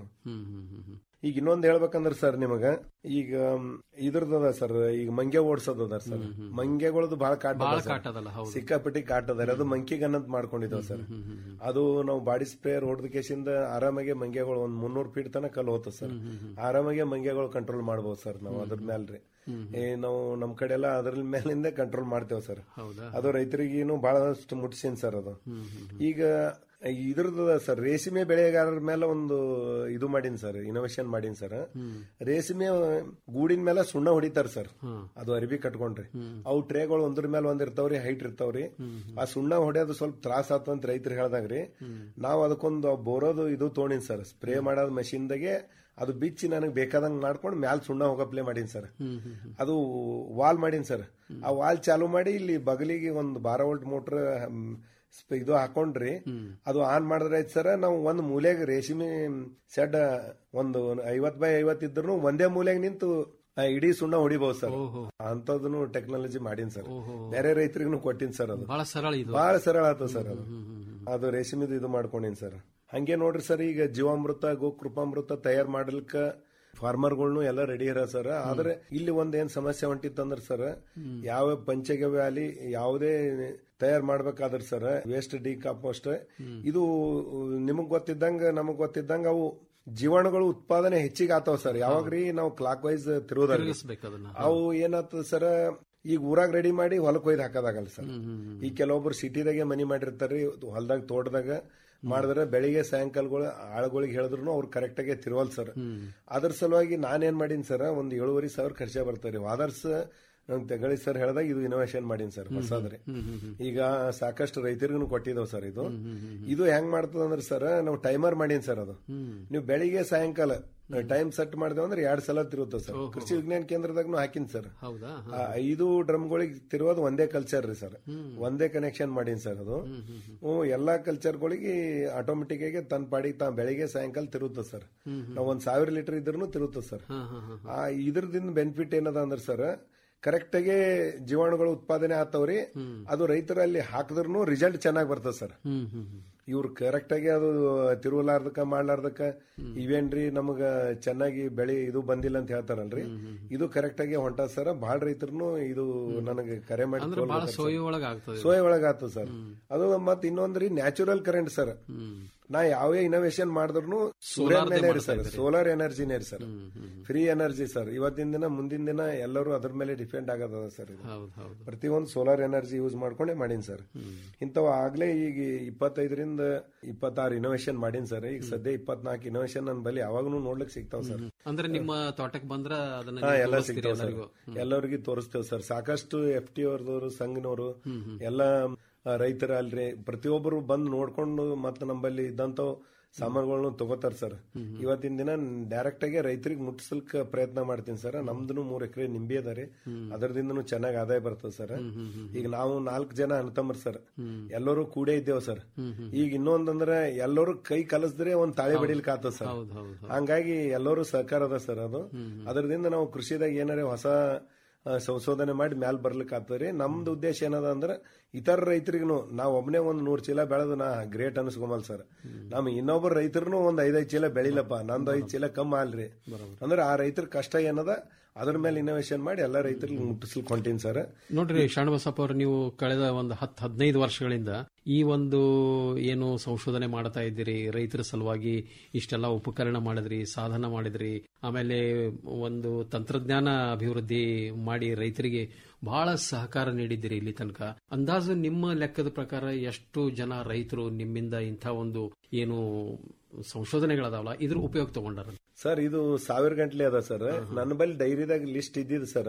ಈಗ ಇನ್ನೊಂದ್ ಹೇಳ್ಬೇಕಂದ್ರ ಸರ್ ನಿಮಗ ಈಗ ಇದ್ರದದ ಸರ್ ಈಗ ಮಂಗೆ ಓಡಿಸೋದದ ಸರ್ ಮಂಗೆಗಳದ್ದು ಬಹಳ ಕಾಟ ಬಹಳ ಅದ sir. ಕಾಟ ಅದಲ್ಲ, ಹೌದು. ಸಿಕ್ಕಾಪಟ್ಟಿ ಕಾಟ ಅದ ಅದು ಮಂಕಿ ಗನ್ ಅಂತ ಮಾಡ್ಕೊಂಡಿದ್ದಾವ ಸರ್ ಅದು ನಾವು ಬಾಡಿ ಸ್ಪ್ರೇಯರ್ ಹೊಡೆದ ಕೇಸಿಂದ ಆರಾಮಾಗಿ ಮಂಗೆಗಳು ಒಂದ್ ಮುನ್ನೂರ್ ಫೀಟ್ ತನಕ ಕಲ್ ಹೋತ ಸರ್ ಆರಾಮಾಗಿ ಮಂಗೆಗಳು ಕಂಟ್ರೋಲ್ ಮಾಡ್ಬೋದು ಸರ್ ನಾವು ಅದ್ರ ಮೇಲ್ರಿ ಏ ನಾವು ನಮ್ ಕಡೆ ಎಲ್ಲ ಅದ್ರ ಮೇಲಿಂದ ಕಂಟ್ರೋಲ್ ಮಾಡ್ತೇವೆ ಸರ್ ಹೌದಾ? ಅದು ರೈತರಿಗೇನು ಬಹಳಷ್ಟು ಮುಟ್ಸಿನ್ ಸರ್ ಅದು ಈಗ ಇದ್ರದ್ದು ಸರ್ ರೇಷ್ಮೆ ಬೆಳೆಗಾರರ ಮೇಲೆ ಒಂದು ಇದು ಮಾಡೀನಿ ಸರ್ ಇನೋವೇಷನ್ ಮಾಡೀನಿ ಸರ್ ರೇಷ್ಮೆ ಗೂಡಿನ ಮೇಲೆ ಸುಣ್ಣ ಹೊಡಿತಾರ ಸರ್ ಅದು ಅರಿವಿ ಕಟ್ಕೊಂಡ್ರಿ ಅವು ಟ್ರೇಗಳು ಒಂದ್ರ ಮೇಲೆ ಒಂದ್ ಇರ್ತಾವ್ರಿ ಹೈಟ್ ಇರ್ತಾವ್ರಿ ಆ ಸುಣ್ಣ ಹೊಡೆಯೋದು ಸ್ವಲ್ಪ ತ್ರಾಸ ಆತು ಅಂತ ರೈತರು ಹೇಳ್ದಾಗ್ರಿ ನಾವ್ ಅದಕ್ಕೊಂದು ಬೋರೋದು ಇದು ತೊಗೊಂಡಿನಿ ಸರ್ ಸ್ಪ್ರೇ ಮಾಡೋದ್ ಮಷೀನ್ದಾಗೆ ಅದು ಬಿಚ್ಚಿ ನನಗೆ ಬೇಕಾದಂಗ್ ಮಾಡ್ಕೊಂಡು ಮ್ಯಾಲ್ ಸುಣ್ಣ ಹೋಗಪ್ಲೇ ಮಾಡೀನಿ ಸರ್ ಅದು ವಾಲ್ ಮಾಡೀನಿ ಸರ್ ಆ ವಾಲ್ ಚಾಲು ಮಾಡಿ ಇಲ್ಲಿ ಬಗಲಿಗೆ ಒಂದು ಬಾರ ವೋಲ್ಟ್ ಮೋಟರ್ ಇದು ಹಾಕೊಂಡ್ರಿ ಅದು ಆನ್ ಮಾಡಿದ್ರೆ ಆಯ್ತು ಸರ್ ನಾವು ಒಂದ್ ಮೂಲೆಗೆ ರೇಷ್ಮೆ ಶೆಡ್ ಒಂದು ಐವತ್ ಬೈ ಐವತ್ ಇದ್ರು ಒಂದೇ ಮೂಲೆಗೆ ನಿಂತು ಆ ಇಡೀ ಸುಣ್ಣ ಹೊಡಿಬಹುದು ಸರ್ ಅಂತದನ್ನು ಟೆಕ್ನಾಲಜಿ ಮಾಡೀನಿ ಸರ್ ಬೇರೆ ರೈತರಿಗೂ ಕೊಟ್ಟಿನಿ ಸರ್ ಅದು ಬಹಳ ಸರಳ ಇದು ಬಹಳ ಸರಳ ಆತು ಸರ್ ಅದು ಅದು ರೇಷ್ಮೆದು ಇದು ಮಾಡ್ಕೊಂಡಿನಿ ಸರ್ ಹಂಗೆ ನೋಡ್ರಿ ಸರ್ ಈಗ ಜೀವಾಮೃತ ಗೋಕೃಪಾಮೃತ ತಯಾರು ಮಾಡ್ಲಿಕ್ಕ ಫಾರ್ಮರ್ಗಳ್ನು ಎಲ್ಲ ರೆಡಿ ಇರ ಸರ್ ಆದ್ರೆ ಇಲ್ಲಿ ಒಂದ್ ಏನ್ ಸಮಸ್ಯೆ ಹೊಂಟಿತ್ತಂದ್ರ ಸರ್ ಯಾವ ಪಂಚಗವ್ಯ ಅಲ್ಲಿ ಯಾವುದೇ ತಯಾರು ಮಾಡ್ಬೇಕಾದ್ರ ಸರ್ ವೇಸ್ಟ್ ಡಿಕಾಂಪೋಸ್ಟ್ ಇದು ನಿಮಗ್ ಗೊತ್ತಿದ್ದಂಗ ನಮಗ್ ಗೊತ್ತಿದ್ದಂಗ ಅವು ಜೀವಾಣುಗಳು ಉತ್ಪಾದನೆ ಹೆಚ್ಚಿಗೆ ಆತಾವ ಸರ್ ಯಾವಾಗ್ರಿ ನಾವು ಕ್ಲಾಕ್ ವೈಸ್ ತಿರುವುದಲ್ಲ ತಿರುಗಿಸ್ಬೇಕು ಅದನ್ನ. ಅವು ಏನಾಗ್ತದ ಸರ್ ಈಗ ಊರಾಗ ರೆಡಿ ಮಾಡಿ ಹೊಲಕ್ ಒಯ್ದು ಹಾಕೋದಾಗಲ್ಲ ಸರ್ ಈಗ ಕೆಲವೊಬ್ರು ಸಿಟಿದಾಗೆ ಮನಿ ಮಾಡಿರ್ತಾರ್ರಿ ಹೊಲದಾಗ ತೋಟದಾಗ ಮಾಡಿದ್ರೆ ಬೆಳಿಗ್ಗೆ ಸಾಯಂಕಾಲಗಳು ಆಳುಗಳಿಗೆ ಹೇಳಿದ್ರು ಅವ್ರು ಕರೆಕ್ಟ್ ಆಗಿ ತಿರುವಲ್ ಸರ್ ಅದ್ರ ಸಲುವಾಗಿ ನಾನೇನ್ ಮಾಡೀನಿ ಸರ್ ಒಂದ್ ಏಳುವರೆ ಸಾವಿರ ಖರ್ಚೆ ಬರ್ತಾರೆ ವಾದರ್ಸ್ ನಂಗೆ ತೆಗಳಿ ಸರ್ ಹೇಳ್ದಾಗ ಇದು ಇನೋವೇಷನ್ ಮಾಡೀನಿ ಸರ್ ಹೊಸದ್ರಿ ಈಗ ಸಾಕಷ್ಟು ರೈತರಿಗೂ ಕೊಟ್ಟಿದ್ದಾವ್ ಸರ್ ಇದು ಇದು ಹೆಂಗ್ ಮಾಡ್ತದ ಅಂದ್ರೆ ಸರ್ ನಾವು ಟೈಮರ್ ಮಾಡೀನಿ ಸರ್ ಅದು ನೀವು ಬೆಳಿಗ್ಗೆ ಸಾಯಂಕಾಲ ಟೈಮ್ ಸೆಟ್ ಮಾಡಿದೆ ಅಂದ್ರೆ ಎರಡ್ ಸಲ ತಿರುತ್ತ ಸರ್ ಕೃಷಿ ವಿಜ್ಞಾನ ಕೇಂದ್ರದಾಗೂ ಹಾಕಿನಿ ಸರ್ ಹೌದಾ ಆ ಐದು ಡ್ರಮ್ಗಳಿಗೆ ತಿರುವುದು ಒಂದೇ ಕಲ್ಚರ್ ರೀ ಸರ್ ಒಂದೇ ಕನೆಕ್ಷನ್ ಮಾಡೀನಿ ಸರ್ ಅದು ಹ್ಮ್, ಎಲ್ಲಾ ಕಲ್ಚರ್ಗಳಿಗೆ ಆಟೋಮೆಟಿಕ್ ಆಗಿ ತನ್ನ ಪಾಡಿಗೆ ತಾ ಬೆಳಿಗ್ಗೆ ಸಾಯಂಕಾಲ ತಿರುತ್ತ ಸರ್ ನಾವು ಒಂದ್ ಸಾವಿರ ಲೀಟರ್ ಇದ್ರೂ ತಿರುತ್ತ ಸರ್ ಆ ಇದ್ರದಿಂದ ಬೆನಿಫಿಟ್ ಏನದ ಅಂದ್ರೆ ಸರ್ ಕರೆಕ್ಟ್ ಆಗಿ ಜೀವಾಣುಗಳು ಉತ್ಪಾದನೆ ಆತವ್ರಿ ಅದು ರೈತರಲ್ಲಿ ಹಾಕಿದ್ರು ರಿಸಲ್ಟ್ ಚೆನ್ನಾಗಿ ಬರ್ತದೆ ಸರ್ ಇವ್ರು ಕರೆಕ್ಟ್ ಆಗಿ ಅದು ತಿರುವಲಾರ್ದಕ್ಕ ಮಾಡ್ಲಾರ್ದಕ್ಕ ಇವೇನ್ರಿ ನಮಗ ಚೆನ್ನಾಗಿ ಬೆಳೆ ಇದು ಬಂದಿಲ್ಲ ಅಂತ ಹೇಳ್ತಾರಲ್ರಿ ಇದು ಕರೆಕ್ಟ್ ಆಗಿ ಹೊಂಟ ಸರ್ ಬಹಳ ರೈತರು ಇದು ನನಗೆ ಕರೆ ಮಾಡಿ ಅಂದ್ರೆ ಬಹಳ ಸೋಯಿ ಒಳಗ ಆಗ್ತದೆ ಸೋಯ್ ಒಳಗ ಆತು ಸರ್ ಅದು ಮತ್ ಇನ್ನೊಂದ್ರಿ ನ್ಯಾಚುರಲ್ ಕರೆಂಟ್ ಸರ್ ನಾ ಯಾವೇ ಇನೋವೇಷನ್ ಮಾಡಿದ್ರು ಸೂರ್ಯ Solar ದೇ ಮೇಲೆ ಮಾಡ್ತಾ ಸರ್ ಇದ್ದೀರಿ. ಸೋಲಾರ್ ಎನರ್ಜಿನೇ ಸರ್ ಫ್ರೀ ಎನರ್ಜಿ ಸರ್ ಇವತ್ತಿನ ದಿನ ಮುಂದಿನ ದಿನ ಎಲ್ಲರೂ ಅದ್ರ ಮೇಲೆ ಡಿಪೆಂಡ್ ಆಗದ ಸರ್ ಇದು ಹೌದು ಹೌದು ಪ್ರತಿಯೊಂದು ಸೋಲಾರ್ ಎನರ್ಜಿ ಯೂಸ್ ಮಾಡ್ಕೊಂಡೇ ಮಾಡೀನಿ ಸರ್ ಇಂಥವು ಆಗ್ಲೇ ಈಗ ಇಪ್ಪತ್ತೈದರಿಂದ ಇಪ್ಪತ್ತಾರು ಇನೋವೇಷನ್ ಮಾಡೀನಿ ಸರ್ ಈಗ ಸದ್ಯ ಇಪ್ಪತ್ನಾಲ್ಕು ಇನೋವೇಷನ್ ನನ್ನ ಬಳಿ ಯಾವಾಗೂ ನೋಡ್ಲಿಕ್ಕೆ ಸಿಗ್ತಾವ ಸರ್ ಅಂದ್ರೆ ನಿಮ್ಮ ತೋಟಕ್ಕೆ ಬಂದ್ರ ಅದನ್ನ ಹಾ ನೀವು ಎಲ್ಲ ತೋರಿಸ್ತೀರಿ ಸಿಗ್ತಾವ ಸರ್ ಎಲ್ಲರಿಗೂ. ಎಲ್ಲರಿಗೂ ತೋರಿಸ್ತೇವೆ ಸರ್ ಸಾಕಷ್ಟು ಎಫ್ ಟಿ ಅವ್ರದವರು ಸಂಘನವರು ಎಲ್ಲ ಆ, ರೈತರ ಅಲ್ರಿ ಪ್ರತಿಯೊಬ್ಬರು ಬಂದು ನೋಡ್ಕೊಂಡು ಮತ್ತೆ ನಂಬಲ್ಲಿ ಇದ್ದಂತ ಸಾಮಾನುಗಳನ್ನು ತಗೋತಾರ ಸರ್ ಇವತ್ತಿನ ದಿನ ಡೈರೆಕ್ಟ್ ಆಗಿ ರೈತರಿಗೆ ಮುಟ್ಟಿಸಲ್ಕ ಪ್ರಯತ್ನ ಮಾಡ್ತೀನಿ ಸರ್ ನಮ್ದು ಮೂರ್ ಎಕರೆ ನಿಂಬೆ ಅದ ರೀ ಅದರದಿಂದನು ಚೆನ್ನಾಗಿ ಆದಾಯ ಬರ್ತದೆ ಸರ್ ಈಗ ನಾವು ನಾಲ್ಕು ಜನ ಅಣ್ತಂಬ್ರ ಸರ್ ಎಲ್ಲರೂ ಕೂಡೇ ಇದ್ದೇವ್ ಸರ್ ಈಗ ಇನ್ನೊಂದಂದ್ರೆ ಎಲ್ಲರೂ ಕೈ ಕಲಸಿದ್ರೆ ಒಂದ್ ತಾಳಿ ಬಡಿಲಿಕ್ಕೆ ಆತದ ಸರ್ ಹಂಗಾಗಿ ಎಲ್ಲರೂ ಸಹಕಾರ ಅದ ಸರ್ ಅದು ಅದರದಿಂದ ನಾವು ಕೃಷಿದಾಗ ಏನಾರ ಹೊಸ ಆ, ಸಂಶೋಧನೆ ಮಾಡಿ ಮ್ಯಾಲ್ ಬರ್ಲಿಕ್ಕೆ ಆಗ್ತದ್ರಿ ನಮ್ದು ಉದ್ದೇಶ ಏನದ ಅಂದ್ರೆ ಇತರ ರೈತರಿಗೂ ನಾವ್ ಒಬ್ನೇ ಒಂದ್ ನೂರ್ ಚೀಲ ಬೆಳೆದು ನಾ ಗ್ರೇಟ್ ಅನ್ಸ್ಕೊಮಲ್ ಸರ್ ನಮ್ ಇನ್ನೊಬ್ಬರ ರೈತರು ಒಂದ್ ಐದೈದು ಚೀಲ ಬೆಳಿಲಪ್ಪ ನಂದು ಐದ್ ಚೀಲ ಕಮ್ಮಿ ಅಲ್ರಿ ಅಂದ್ರೆ ಆ ರೈತರ ಕಷ್ಟ ಏನದ ಅದ್ರ ಮೇಲೆ ಇನೋವೇಷನ್ ಮಾಡಿ ಎಲ್ಲಾ ರೈತರಿಗೆ ಮುಟ್ಟಿಸ್ಲಿಕ್ಕೆ ಹೊಂಟೀನಿ ಸರ್ ನೋಡ್ರಿ ಶಾಣಬಸಪ್ಪ ಅವರು ನೀವು ಕಳೆದ ಒಂದು ಹತ್ತು ಹದಿನೈದು ವರ್ಷಗಳಿಂದ ಈ ಒಂದು ಏನು ಸಂಶೋಧನೆ ಮಾಡ್ತಾ ಇದ್ದೀರಿ ರೈತರ ಸಲುವಾಗಿ ಇಷ್ಟೆಲ್ಲ ಉಪಕರಣ ಮಾಡಿದ್ರಿ ಸಾಧನ ಮಾಡಿದ್ರಿ ಆಮೇಲೆ ಒಂದು ತಂತ್ರಜ್ಞಾನ ಅಭಿವೃದ್ಧಿ ಮಾಡಿ ರೈತರಿಗೆ ಬಹಳ ಸಹಕಾರ ನೀಡಿದ್ದೀರಿ ಇಲ್ಲಿ ತನಕ ಅಂದಾಜು ನಿಮ್ಮ ಲೆಕ್ಕದ ಪ್ರಕಾರ ಎಷ್ಟು ಜನ ರೈತರು ನಿಮ್ಮಿಂದ ಇಂಥ ಒಂದು ಏನು ಸಂಶೋಧನೆಗಳದಾವಲ್ಲ ಇದ್ರ ಉಪಯೋಗ ತಗೊಂಡಾರ ಸರ್ ಇದು ಸಾವಿರ ಗಂಟ್ಲೆ ಅದ ಸರ್ ನನ್ನ ಬಳಿ ಡೈರಿದಾಗ ಲಿಸ್ಟ್ ಇದ್ದಿದ್ ಸರ್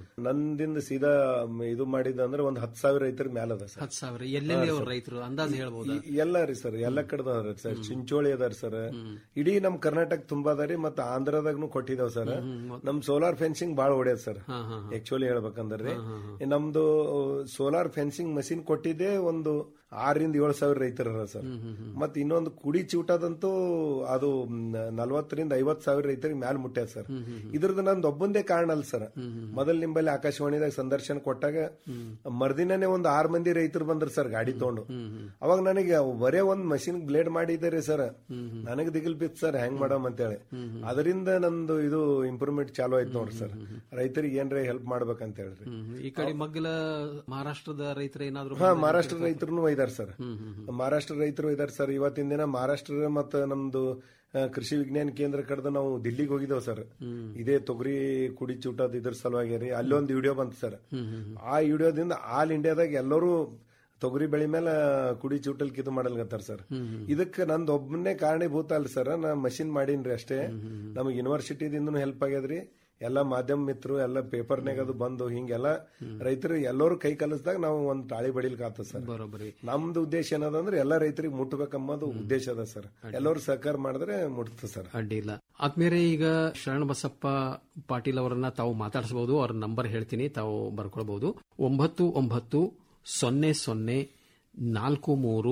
ನಂದಿಂದ ಸೀದಾ ಮ್, ಇದು ಮಾಡಿದ ಅಂದ್ರೆ ಒಂದ್ ಹತ್ತು ಸಾವಿರ ರೈತರ ಮ್ಯಾಲ ಅದ ಸರ್ ಹತ್ತು ಸಾವಿರ ಎಲ್ಲೆಲ್ಲಿ ಅವ್ರ ರೈತರು ಅಂದಾಜು ಹೇಳ್ಬೋದಾ ಈ- ಎಲ್ಲ ರೀ ಸರ್ ಎಲ್ಲ ಕಡೆದ ಅದಾರ ಸರ್ ಚಿಂಚೋಳಿ ಅದಾರ ಸರ್ ಇಡೀ ನಮ್ ಕರ್ನಾಟಕ ತುಂಬಾ ಅದ ರೀ ಮತ್ತೆ ಆಂಧ್ರದಾಗ್ನು ಕೊಟ್ಟಿದಾವ್ ಸರ್ ನಮ್ ಸೋಲಾರ್ ಫೆನ್ಸಿಂಗ್ ಬಾಳ ಹೊಡ್ಯದ ಸರ್ ಆಕ್ಚುಲಿ ಹೇಳ್ಬೇಕಂದ್ರೆ ನಮ್ದು ಸೋಲಾರ್ ಫೆನ್ಸಿಂಗ್ ಮಷಿನ್ ಕೊಟ್ಟಿದ್ದೆ ಒಂದು ಆರರಿಂದ ಏಳು ಸಾವಿರ ರೈತರ ಸರ್ ಮತ್ ಇನ್ನೊಂದು ಕುಡಿ ಚೂಟದಂತೂ ಅದು ನಲ್ವತ್ತರಿಂದ ಐವತ್ ಸಾವಿರ ರೈತರಿಗೆ ಮ್ಯಾಲ ಮುಟ್ಟ್ಯಾದ ಸರ್ ಇದ್ರದ್ದು ನಂದು ಒಬ್ಬಂದೇ ಕಾರಣ ಅಲ್ಲ ಸರ್ ಮೊದಲ್ ನಿಂಬಲ್ಲಿ ಆಕಾಶವಾಣಿದಾಗ ಸಂದರ್ಶನ ಕೊಟ್ಟಾಗ ಮರ್ದಿನನೇ ಒಂದು ಆರ್ ಮಂದಿ ರೈತರು ಬಂದ್ರು ಸರ್ ಗಾಡಿ ತಗೊಂಡು ಅವಾಗ ನನಗೆ ಬರೇ ಒಂದ್ ಮಷಿನ್ ಬ್ಲೇಡ್ ಮಾಡಿದ್ದಾರೆ ಸರ್ ನನಗೆ ದಿಗಿಲ್ ಬಿತ್ತು ಸರ್ ಹೆಂಗ್ ಮಾಡಮ್ ಅಂತೇಳಿ ಅದರಿಂದ ನಂದು ಇದು ಇಂಪ್ರೂವ್ಮೆಂಟ್ ಚಾಲು ಆಯ್ತು ನೋಡ್ರಿ ಸರ್ ರೈತರಿಗೆ ಏನ್ರ ಹೆಲ್ಪ್ ಮಾಡ್ಬೇಕಂತ ಹೇಳ್ರಿ ಈ ಕಡೆ ಮಗ್ಗಲ ಮಹಾರಾಷ್ಟ್ರದ ರೈತರ ಏನಾದ್ರು ಹಾ ಮಹಾರಾಷ್ಟ್ರ ರೈತರು ಒಯ್ದಾರ ಸರ್ ಮಹಾರಾಷ್ಟ್ರ ರೈತರು ಒಯ್ದಾರ ಸರ್ ಇವತ್ತಿನ ದಿನ ಮಹಾರಾಷ್ಟ್ರ ಮತ್ತು ನಮ್ದು ಆ, ಕೃಷಿ ವಿಜ್ಞಾನ ಕೇಂದ್ರ ಕಡೆದು ನಾವು ದಿಲ್ಲಿಗೆ ಹೋಗಿದ್ದೇವೆ ಸರ್ ಇದೇ ತೊಗರಿ ಕುಡಿ ಚೂಟದ ಇದ್ರ ಸಲುವಾಗಿ ರೀ ಅಲ್ಲೊಂದು ವಿಡಿಯೋ ಬಂತು ಸರ್ ಆ ವಿಡಿಯೋದಿಂದ ಆಲ್ ಇಂಡಿಯಾದಾಗ ಎಲ್ಲರೂ ತೊಗರಿ ಬೆಳೆ ಮೇಲೆ ಕುಡಿ ಚೂಟಲ್ ಇದು ಮಾಡಲ್ಗತ್ತಾರ ಸರ್ ಇದಕ್ಕೆ ನಂದು ಒಬ್ಬನೇ ಕಾರಣೀಭೂತ ಅಲ್ಲ ಸರ್ ನಾ ಮಷಿನ್ ಮಾಡೀನ್ರಿ ಅಷ್ಟೇ ನಮಗೆ ಯೂನಿವರ್ಸಿಟಿದಿಂದನೂ ಹೆಲ್ಪ್ ಆಗ್ಯದ್ರಿ ಎಲ್ಲ ಮಾಧ್ಯಮ ಮಿತ್ರರು ಎಲ್ಲ ಪೇಪರ್ನಾಗ ಅದು ಬಂದು ಹಿಂಗೆಲ್ಲ ರೈತರು ಎಲ್ಲರೂ ಕೈ ಕಲಿಸಿದಾಗ ನಾವು ಒಂದ್ ತಾಳಿ ಬಡಿಲಿಕ್ಕೆ ಆತ ಸರ್ ಬರೋಬ್ಬರಿ ನಮ್ದು ಉದ್ದೇಶ ಏನದಂದ್ರೆ ಎಲ್ಲ ರೈತರಿಗೆ ಮುಟ್ಟಬೇಕಂಬುದು ಉದ್ದೇಶ ಅದ ಸರ್ ಎಲ್ಲರೂ ಸಹಕಾರ ಮಾಡಿದ್ರೆ ಮುಟ್ತ ಸರ್ ಅಡ್ಡಿಲ್ಲ ಆದ್ಮೇಲೆ ಈಗ ಶರಣ ಬಸಪ್ಪ ಪಾಟೀಲ್ ಅವರನ್ನ ತಾವು ಮಾತಾಡಿಸಬಹುದು ಅವ್ರ ನಂಬರ್ ಹೇಳ್ತೀನಿ ತಾವು ಬರ್ಕೊಳ್ಬಹುದು ಒಂಬತ್ತು ಒಂಬತ್ತು ಸೊನ್ನೆ ಸೊನ್ನೆ ನಾಲ್ಕು ಮೂರು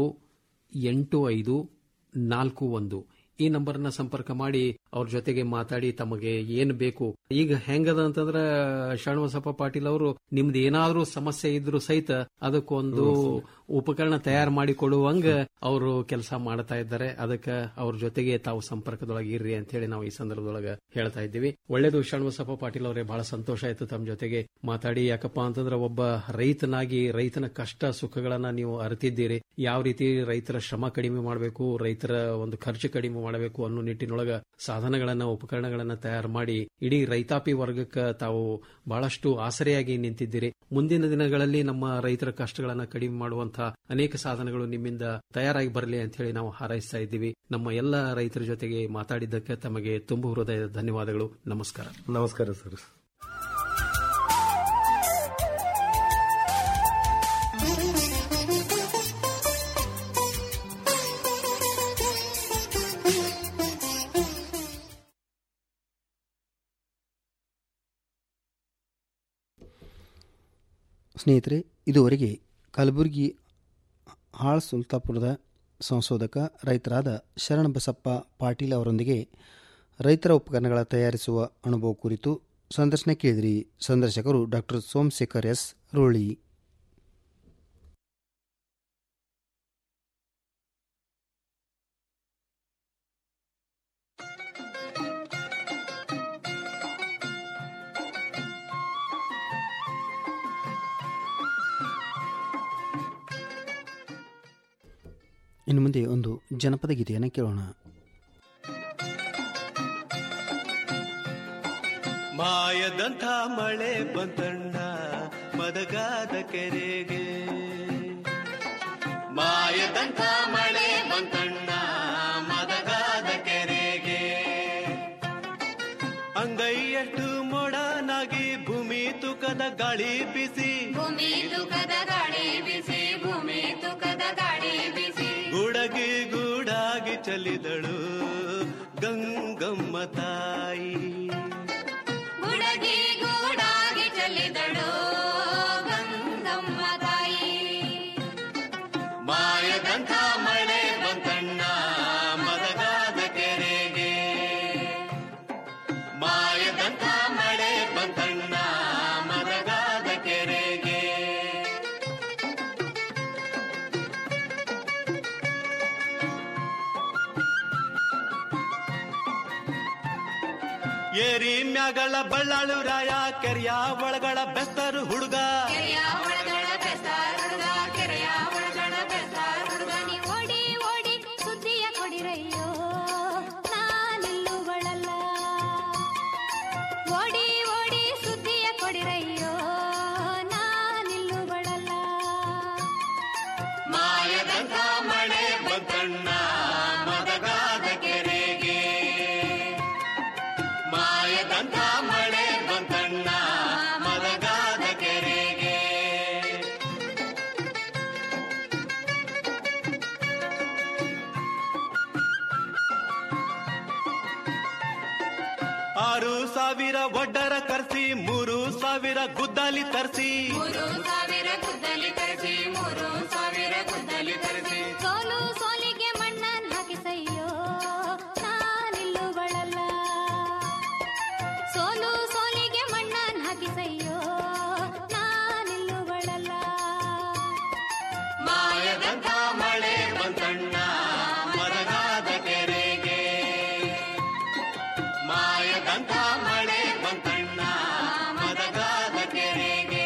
ಎಂಟು ಐದು ನಾಲ್ಕು ಒಂದು ಈ ನಂಬರ್ನ ಸಂಪರ್ಕ ಮಾಡಿ ಅವ್ರ ಜೊತೆಗೆ ಮಾತಾಡಿ ತಮಗೆ ಏನ್ ಬೇಕು ಈಗ ಹೆಂಗದ ಅಂತಂದ್ರ ಶರಣಬಸಪ್ಪ ಪಾಟೀಲ್ ಅವರು ನಿಮ್ದು ಏನಾದ್ರೂ ಸಮಸ್ಯೆ ಇದ್ರು ಸಹಿತ ಅದಕ್ಕೊಂದು ಉಪಕರಣ ತಯಾರು ಮಾಡಿ ಕೊಡುವಂಗ ಅವರು ಕೆಲಸ ಮಾಡ್ತಾ ಇದ್ದಾರೆ ಅದಕ್ಕೆ ಅವ್ರ ಜೊತೆಗೆ ತಾವು ಸಂಪರ್ಕದೊಳಗೆ ಇರ್ರಿ ಅಂತ ಹೇಳಿ ನಾವು ಈ ಸಂದರ್ಭದೊಳಗೆ ಹೇಳ್ತಾ ಇದ್ದೀವಿ ಒಳ್ಳೇದು ಶರಣಬಸಪ್ಪ ಪಾಟೀಲ್ ಅವರೇ ಬಹಳ ಸಂತೋಷ ಆಯ್ತು ತಮ್ಮ ಜೊತೆಗೆ ಮಾತಾಡಿ ಯಾಕಪ್ಪ ಅಂತಂದ್ರೆ ಒಬ್ಬ ರೈತನಾಗಿ ರೈತನ ಕಷ್ಟ ಸುಖಗಳನ್ನ ನೀವು ಅರಿತಿದ್ದೀರಿ ಯಾವ ರೀತಿ ರೈತರ ಶ್ರಮ ಕಡಿಮೆ ಮಾಡಬೇಕು ರೈತರ ಒಂದು ಖರ್ಚು ಕಡಿಮೆ ಮಾಡಬೇಕು ಅನ್ನೋ ನಿಟ್ಟಿನೊಳಗ ಸಾಧನಗಳನ್ನ ಉಪಕರಣಗಳನ್ನ ತಯಾರು ಮಾಡಿ ಇಡೀ ರೈತಾಪಿ ವರ್ಗಕ್ಕೆ ತಾವು ಬಹಳಷ್ಟು ಆಸರೆಯಾಗಿ ನಿಂತಿದ್ದೀರಿ ಮುಂದಿನ ದಿನಗಳಲ್ಲಿ ನಮ್ಮ ರೈತರ ಕಷ್ಟಗಳನ್ನ ಕಡಿಮೆ ಮಾಡುವಂತಹ ಅನೇಕ ಸಾಧನಗಳು ನಿಮ್ಮಿಂದ ತಯಾರಾಗಿ ಬರಲಿ ಅಂತ ಹೇಳಿ ನಾವು ಹಾರೈಸ್ತಾ ಇದ್ದೀವಿ ನಮ್ಮ ಎಲ್ಲ ರೈತರ ಜೊತೆಗೆ ಮಾತಾಡಿದ್ದಕ್ಕೆ ತಮಗೆ ತುಂಬು ಹೃದಯದ ಧನ್ಯವಾದಗಳು ನಮಸ್ಕಾರ ನಮಸ್ಕಾರ ಸರ್ ಸ್ನೇಹಿತರೆ ಇದುವರೆಗೆ ಕಲಬುರಗಿ ಹಾಳ್ ಸುಲ್ತಾಪುರದ ಸಂಶೋಧಕ ರೈತರಾದ ಶರಣಬಸಪ್ಪ ಪಾಟೀಲ್ ಅವರೊಂದಿಗೆ ರೈತರ ಉಪಕರಣಗಳ ತಯಾರಿಸುವ ಅನುಭವ ಕುರಿತು ಸಂದರ್ಶನ ಕೇಳಿದಿರಿ ಸಂದರ್ಶಕರು ಡಾಕ್ಟರ್ ಸೋಮಶೇಖರ್ ಎಸ್ ರೋಳಿ ಇನ್ನು ಮುಂದೆ ಒಂದು ಜನಪದ ಗೀತೆಯನ್ನು ಕೇಳೋಣ ಮಾಯದಂಥ ಮಳೆ ಬಂತಣ್ಣ ಮದಗಾದ ಕೆರೆಗೆ ಮಾಯದಂಥ ಮಳೆ ಬಂತಣ್ಣ ಮದಗಾದ ಕೆರೆಗೆ ಅಂಗೈಯಷ್ಟು ಮೊಡನಾಗಿ ಭೂಮಿ ತೂಕದ ಗಾಳಿ ಬಿಸಿ ಭೂಮಿ ತೂಕದ ಗಾಡಿ ಬಿಸಿ ಭೂಮಿ ತೂಕದ ಗಾಡಿ ಬಿಸಿ ಗುಡಗಿ ಗೂಡಾಗಿ ಚಲಿದಳು ಗಂಗಮ್ಮ ತಾಯಿ ಗುಡಗಿ ಗೂಡಾಗಿ ಚೆಲ್ಲಿದಳು ಗಂಗಮ್ಮ ತಾಯಿ ಮಾಯದಂಥ ಮಳೆ ಬಂತಣ್ಣ ಮದಗಾದ ಕೆರೆಗೆ ಮಾಯದಂಥ ಮಳೆ ಬಂತಣ್ಣ ಮದ ಮ್ಯಾಗಳ ಬಳ್ಳಾಳು ರಾಯ ಕೆರೆಯ ಒಳಗಳ ಬೆಸ್ತರು ಹುಡುಗ ಕೆರೆಯ ಒಳಗಡ ಬೆಸ್ತಾರ್ ಹುಡುಗ ಕೆರೆಯ ಒಳಗಡ ಬೆಸ್ತಾರ್ ಹುಡುಗ ನೀ ಓಡಿ ಓಡಿ ಸುದ್ದಿಯ ಕೊಡಿರಯ್ಯೋ ನಾನಿಲ್ಲುಗಳಲ್ಲ ಓಡಿ ಓಡಿ ಸುದ್ದಿಯ ಕೊಡಿರಯ್ಯೋ ನಾನಿಲ್ಲುಗಳಲ್ಲ ಮಾಯದಂತ ಮಳೆ ಬಂತಣ್ಣ ಮದಗಾದ ಕೆರೆಗೆ ಮಾಯದಂತ ಮಳೆ ಬಂತಣ್ಣ ಮದಗಾದ ಕೆರೆಗೆ ಆರು ಸಾವಿರ ಒಡ್ಡರ ಕರ್ಸಿ ಮೂರು ಸಾವಿರ ಗುದ್ದಾಲಿ ತರಿಸಿ ಮೂರು ಸಾವಿರ ಗುದ್ದಲಿ ತರಿಸಿ ಮೂರು ಸಾವಿರ ಗುದ್ದಲಿ ತರಿಸಿ ಸೋಲು ಸೋಲಿಗೆ ಮಣ್ಣನ್ ಹಾಕಿಸಯ್ಯೋ ನಾನಿಲ್ಲುಗಳಲ್ಲ ಸೋಲು ಸೋಲಿಗೆ ಮಣ್ಣನ್ ಹಾಕಿಸಯ್ಯೋ ನಾನಿಲ್ಲುಗಳಲ್ಲ ಮಾಯದಂತ ಮಳೆ ಬಂತಣ್ಣ ಮರಗಾದ ಕೆರೆಗೆ ಮಾಯದಂತ ಮಳೆ ಬಂತಣ್ಣ ಮರಗಾದ ಕೆರೆಗೆ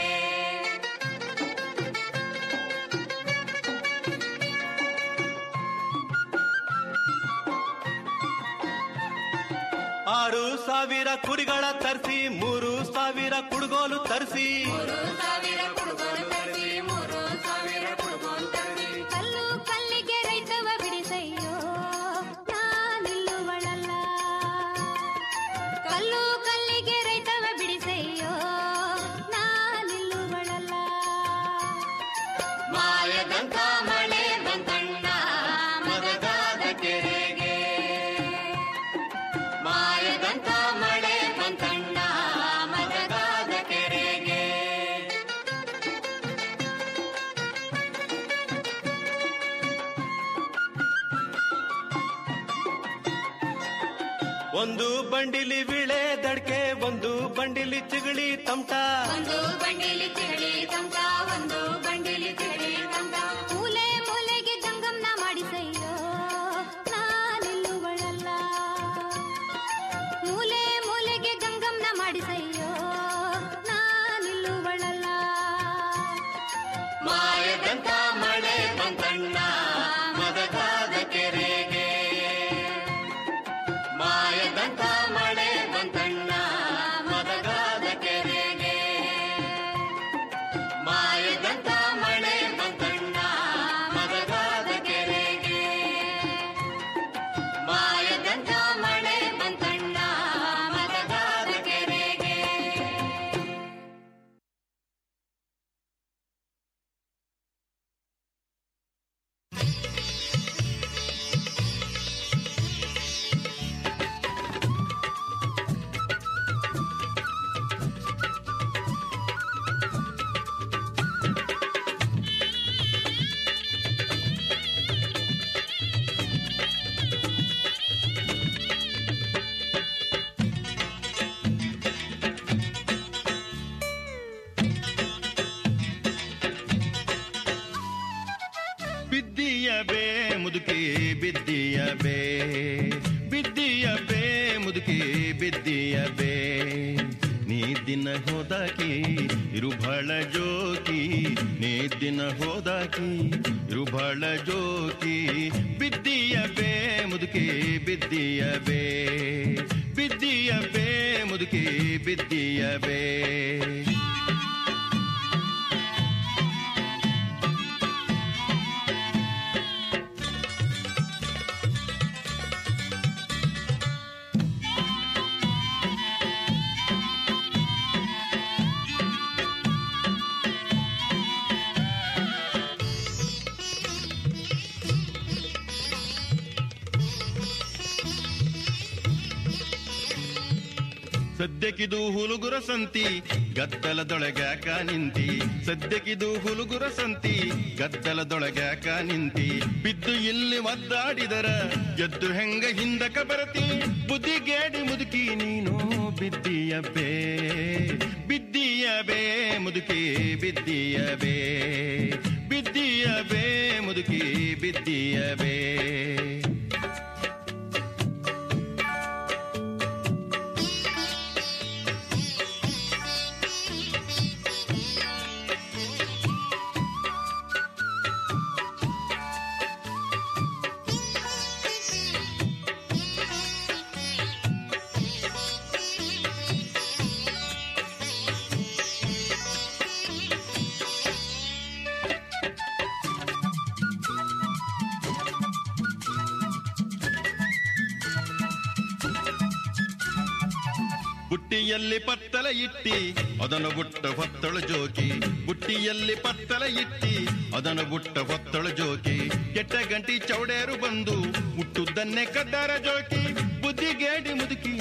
ಆರು ಸಾವಿರ ಕುರಿಗಳ ತರಿಸಿ ಮೂರು ಸಾವಿರ ಕುಡುಗೋಲು ತರಿಸಿ ಮೂರು ಸಾವಿರ ಕುಡುಗೋಲು ತರಿಸಿ ಮೂರು ಸಾವಿರ ಕುಡುಗೋಲು ತರಿಸಿ ಕಲ್ಲು ಕಲ್ಲಿಗೆ ರೈತವ ಬಿಡಿಸಯ್ಯೋ ನಾನಿಲ್ಲುಗಳಲ್ಲ ಕಲ್ಲು ಕಲ್ಲಿಗೆ ರೈತವ ಬಿಡಿಸಯ್ಯೋ ನಾನಿಲ್ಲುಗಳಲ್ಲ ಮಾಯದಂತ ಮಳೆ ಬಂತಣ್ಣ ಮದಗಾದ ಕೆರೆಗೆ ಮಾಯದಂತ ಮಳೆ ಬಂತಣ್ಣ ಮದಗಾದ ಕೆರೆಗೆ ಒಂದು ಬಂಡಿಲಿ ವಿಳೆ ದಡ್ಕೆ ಒಂದು ಬಂಡಿಲಿ ಚಿಗಳಿ ತಮಟ ಒಂದು ಬಂಡಿಲಿ ತಿಳಿ ತಮಟ ಒಂದು ಬಂಡಿಲಿ ತಿಳಿ ತಮಟ ಮೂಲೆ ಮೂಲೆಗೆ ಗಂಗಮ್ನ ಮಾಡಿಸಯ್ಯೋ ನಾನಿಲ್ಲುಗಳಲ್ಲ ಮೂಲೆ ಮೂಲೆಗೆ ಗಂಗಮ್ನ ಮಾಡಿಸಯ್ಯೋ ನಾನಿಲ್ಲುಗಳಲ್ಲ ಮಾಯದಂತ ಮಳೆ ಬಂತಣ್ಣ ಮದಗಾದ ಕೆರೆಗೆ ಮಾಯದಂತ ಮಳೆ ಬಂತಣ್ಣ ಮದಗಾದ ಕೆರೆಗೆ ಮಾಯದಂತ ಮಳೆ ಬಂತಣ್ಣ ಮದಗಾದ ಕೆರೆಗೆ ಮಾಯದಂತ ಮಳೆ ಬಂತಣ್ಣ ಮದಗಾದ ಕೆರೆಗೆ ಬಿದ್ದಿಯ ಬೇ ಮುದುಕಿ ಬಿದ್ದಿಯ ಬೇ ಬಿದ್ದಿಯ ಬೇ ಮುದುಕಿ ಬಿದ್ದಿಯ ಬೇ ನೀ ದಿನ ಹೋದಾಕಿ ಇರುಬಳ ಜೋಕಿ ನೀ ದಿನ ಹೋದಾಕಿ ಇರುಬಳ ಜೋಕಿ ಬಿದ್ದಿಯ ಬೇ ಮುದುಕಿ ಬಿದ್ದಿಯ ಬೇ ಬಿದ್ದಿಯ ಬೇ ಮುದುಕಿ ಬಿದ್ದಿಯ ಬೇ ಸದ್ಯಕ್ಕಿದು ಹುಲುಗುರ ಸಂತಿ ಗದ್ದಲದೊಳಗ್ಯಾಕ ನಿಂತಿ ಸದ್ಯಕ್ಕಿದು ಹುಲುಗುರ ಸಂತಿ ಗದ್ದಲದೊಳಗ್ಯಾಕ ನಿಂತಿ ಬಿದ್ದು ಇಲ್ಲಿ ಒದ್ದಾಡಿದರ ಎದ್ದು ಹೆಂಗ ಹಿಂದಕ ಬರತಿ ಬುದ್ಧಿಗೇಡಿ ಮುದುಕಿ ನೀನು ಬಿದ್ದಿಯ ಬೇ ಬಿದ್ದಿಯ ಬೇ ಮುದುಕಿ ಬಿದ್ದಿಯ ಬೇ ಬಿದ್ದಿಯ ಬೇ ಮುದುಕಿ ಬಿದ್ದಿಯ ಬೇ ಬುಟ್ಟಿಯಲ್ಲಿ ಪತ್ತಲ ಇಟ್ಟಿ ಅದನ್ನು ಬುಟ್ಟ ಹೊತ್ತಳು ಜೋಕಿ ಬುಟ್ಟಿಯಲ್ಲಿ ಪತ್ತಲ ಇಟ್ಟಿ ಅದನ್ನು ಬುಟ್ಟ ಹೊತ್ತಳು ಜೋಕಿ ಕೆಟ್ಟ ಗಂಟಿ ಚೌಡೇರು ಬಂದು ಮುಟ್ಟುದನ್ನೇ ಕದ್ದಾರ ಜೋಕಿ ಬುದ್ಧಿಗೇಡಿ ಮುದುಕಿ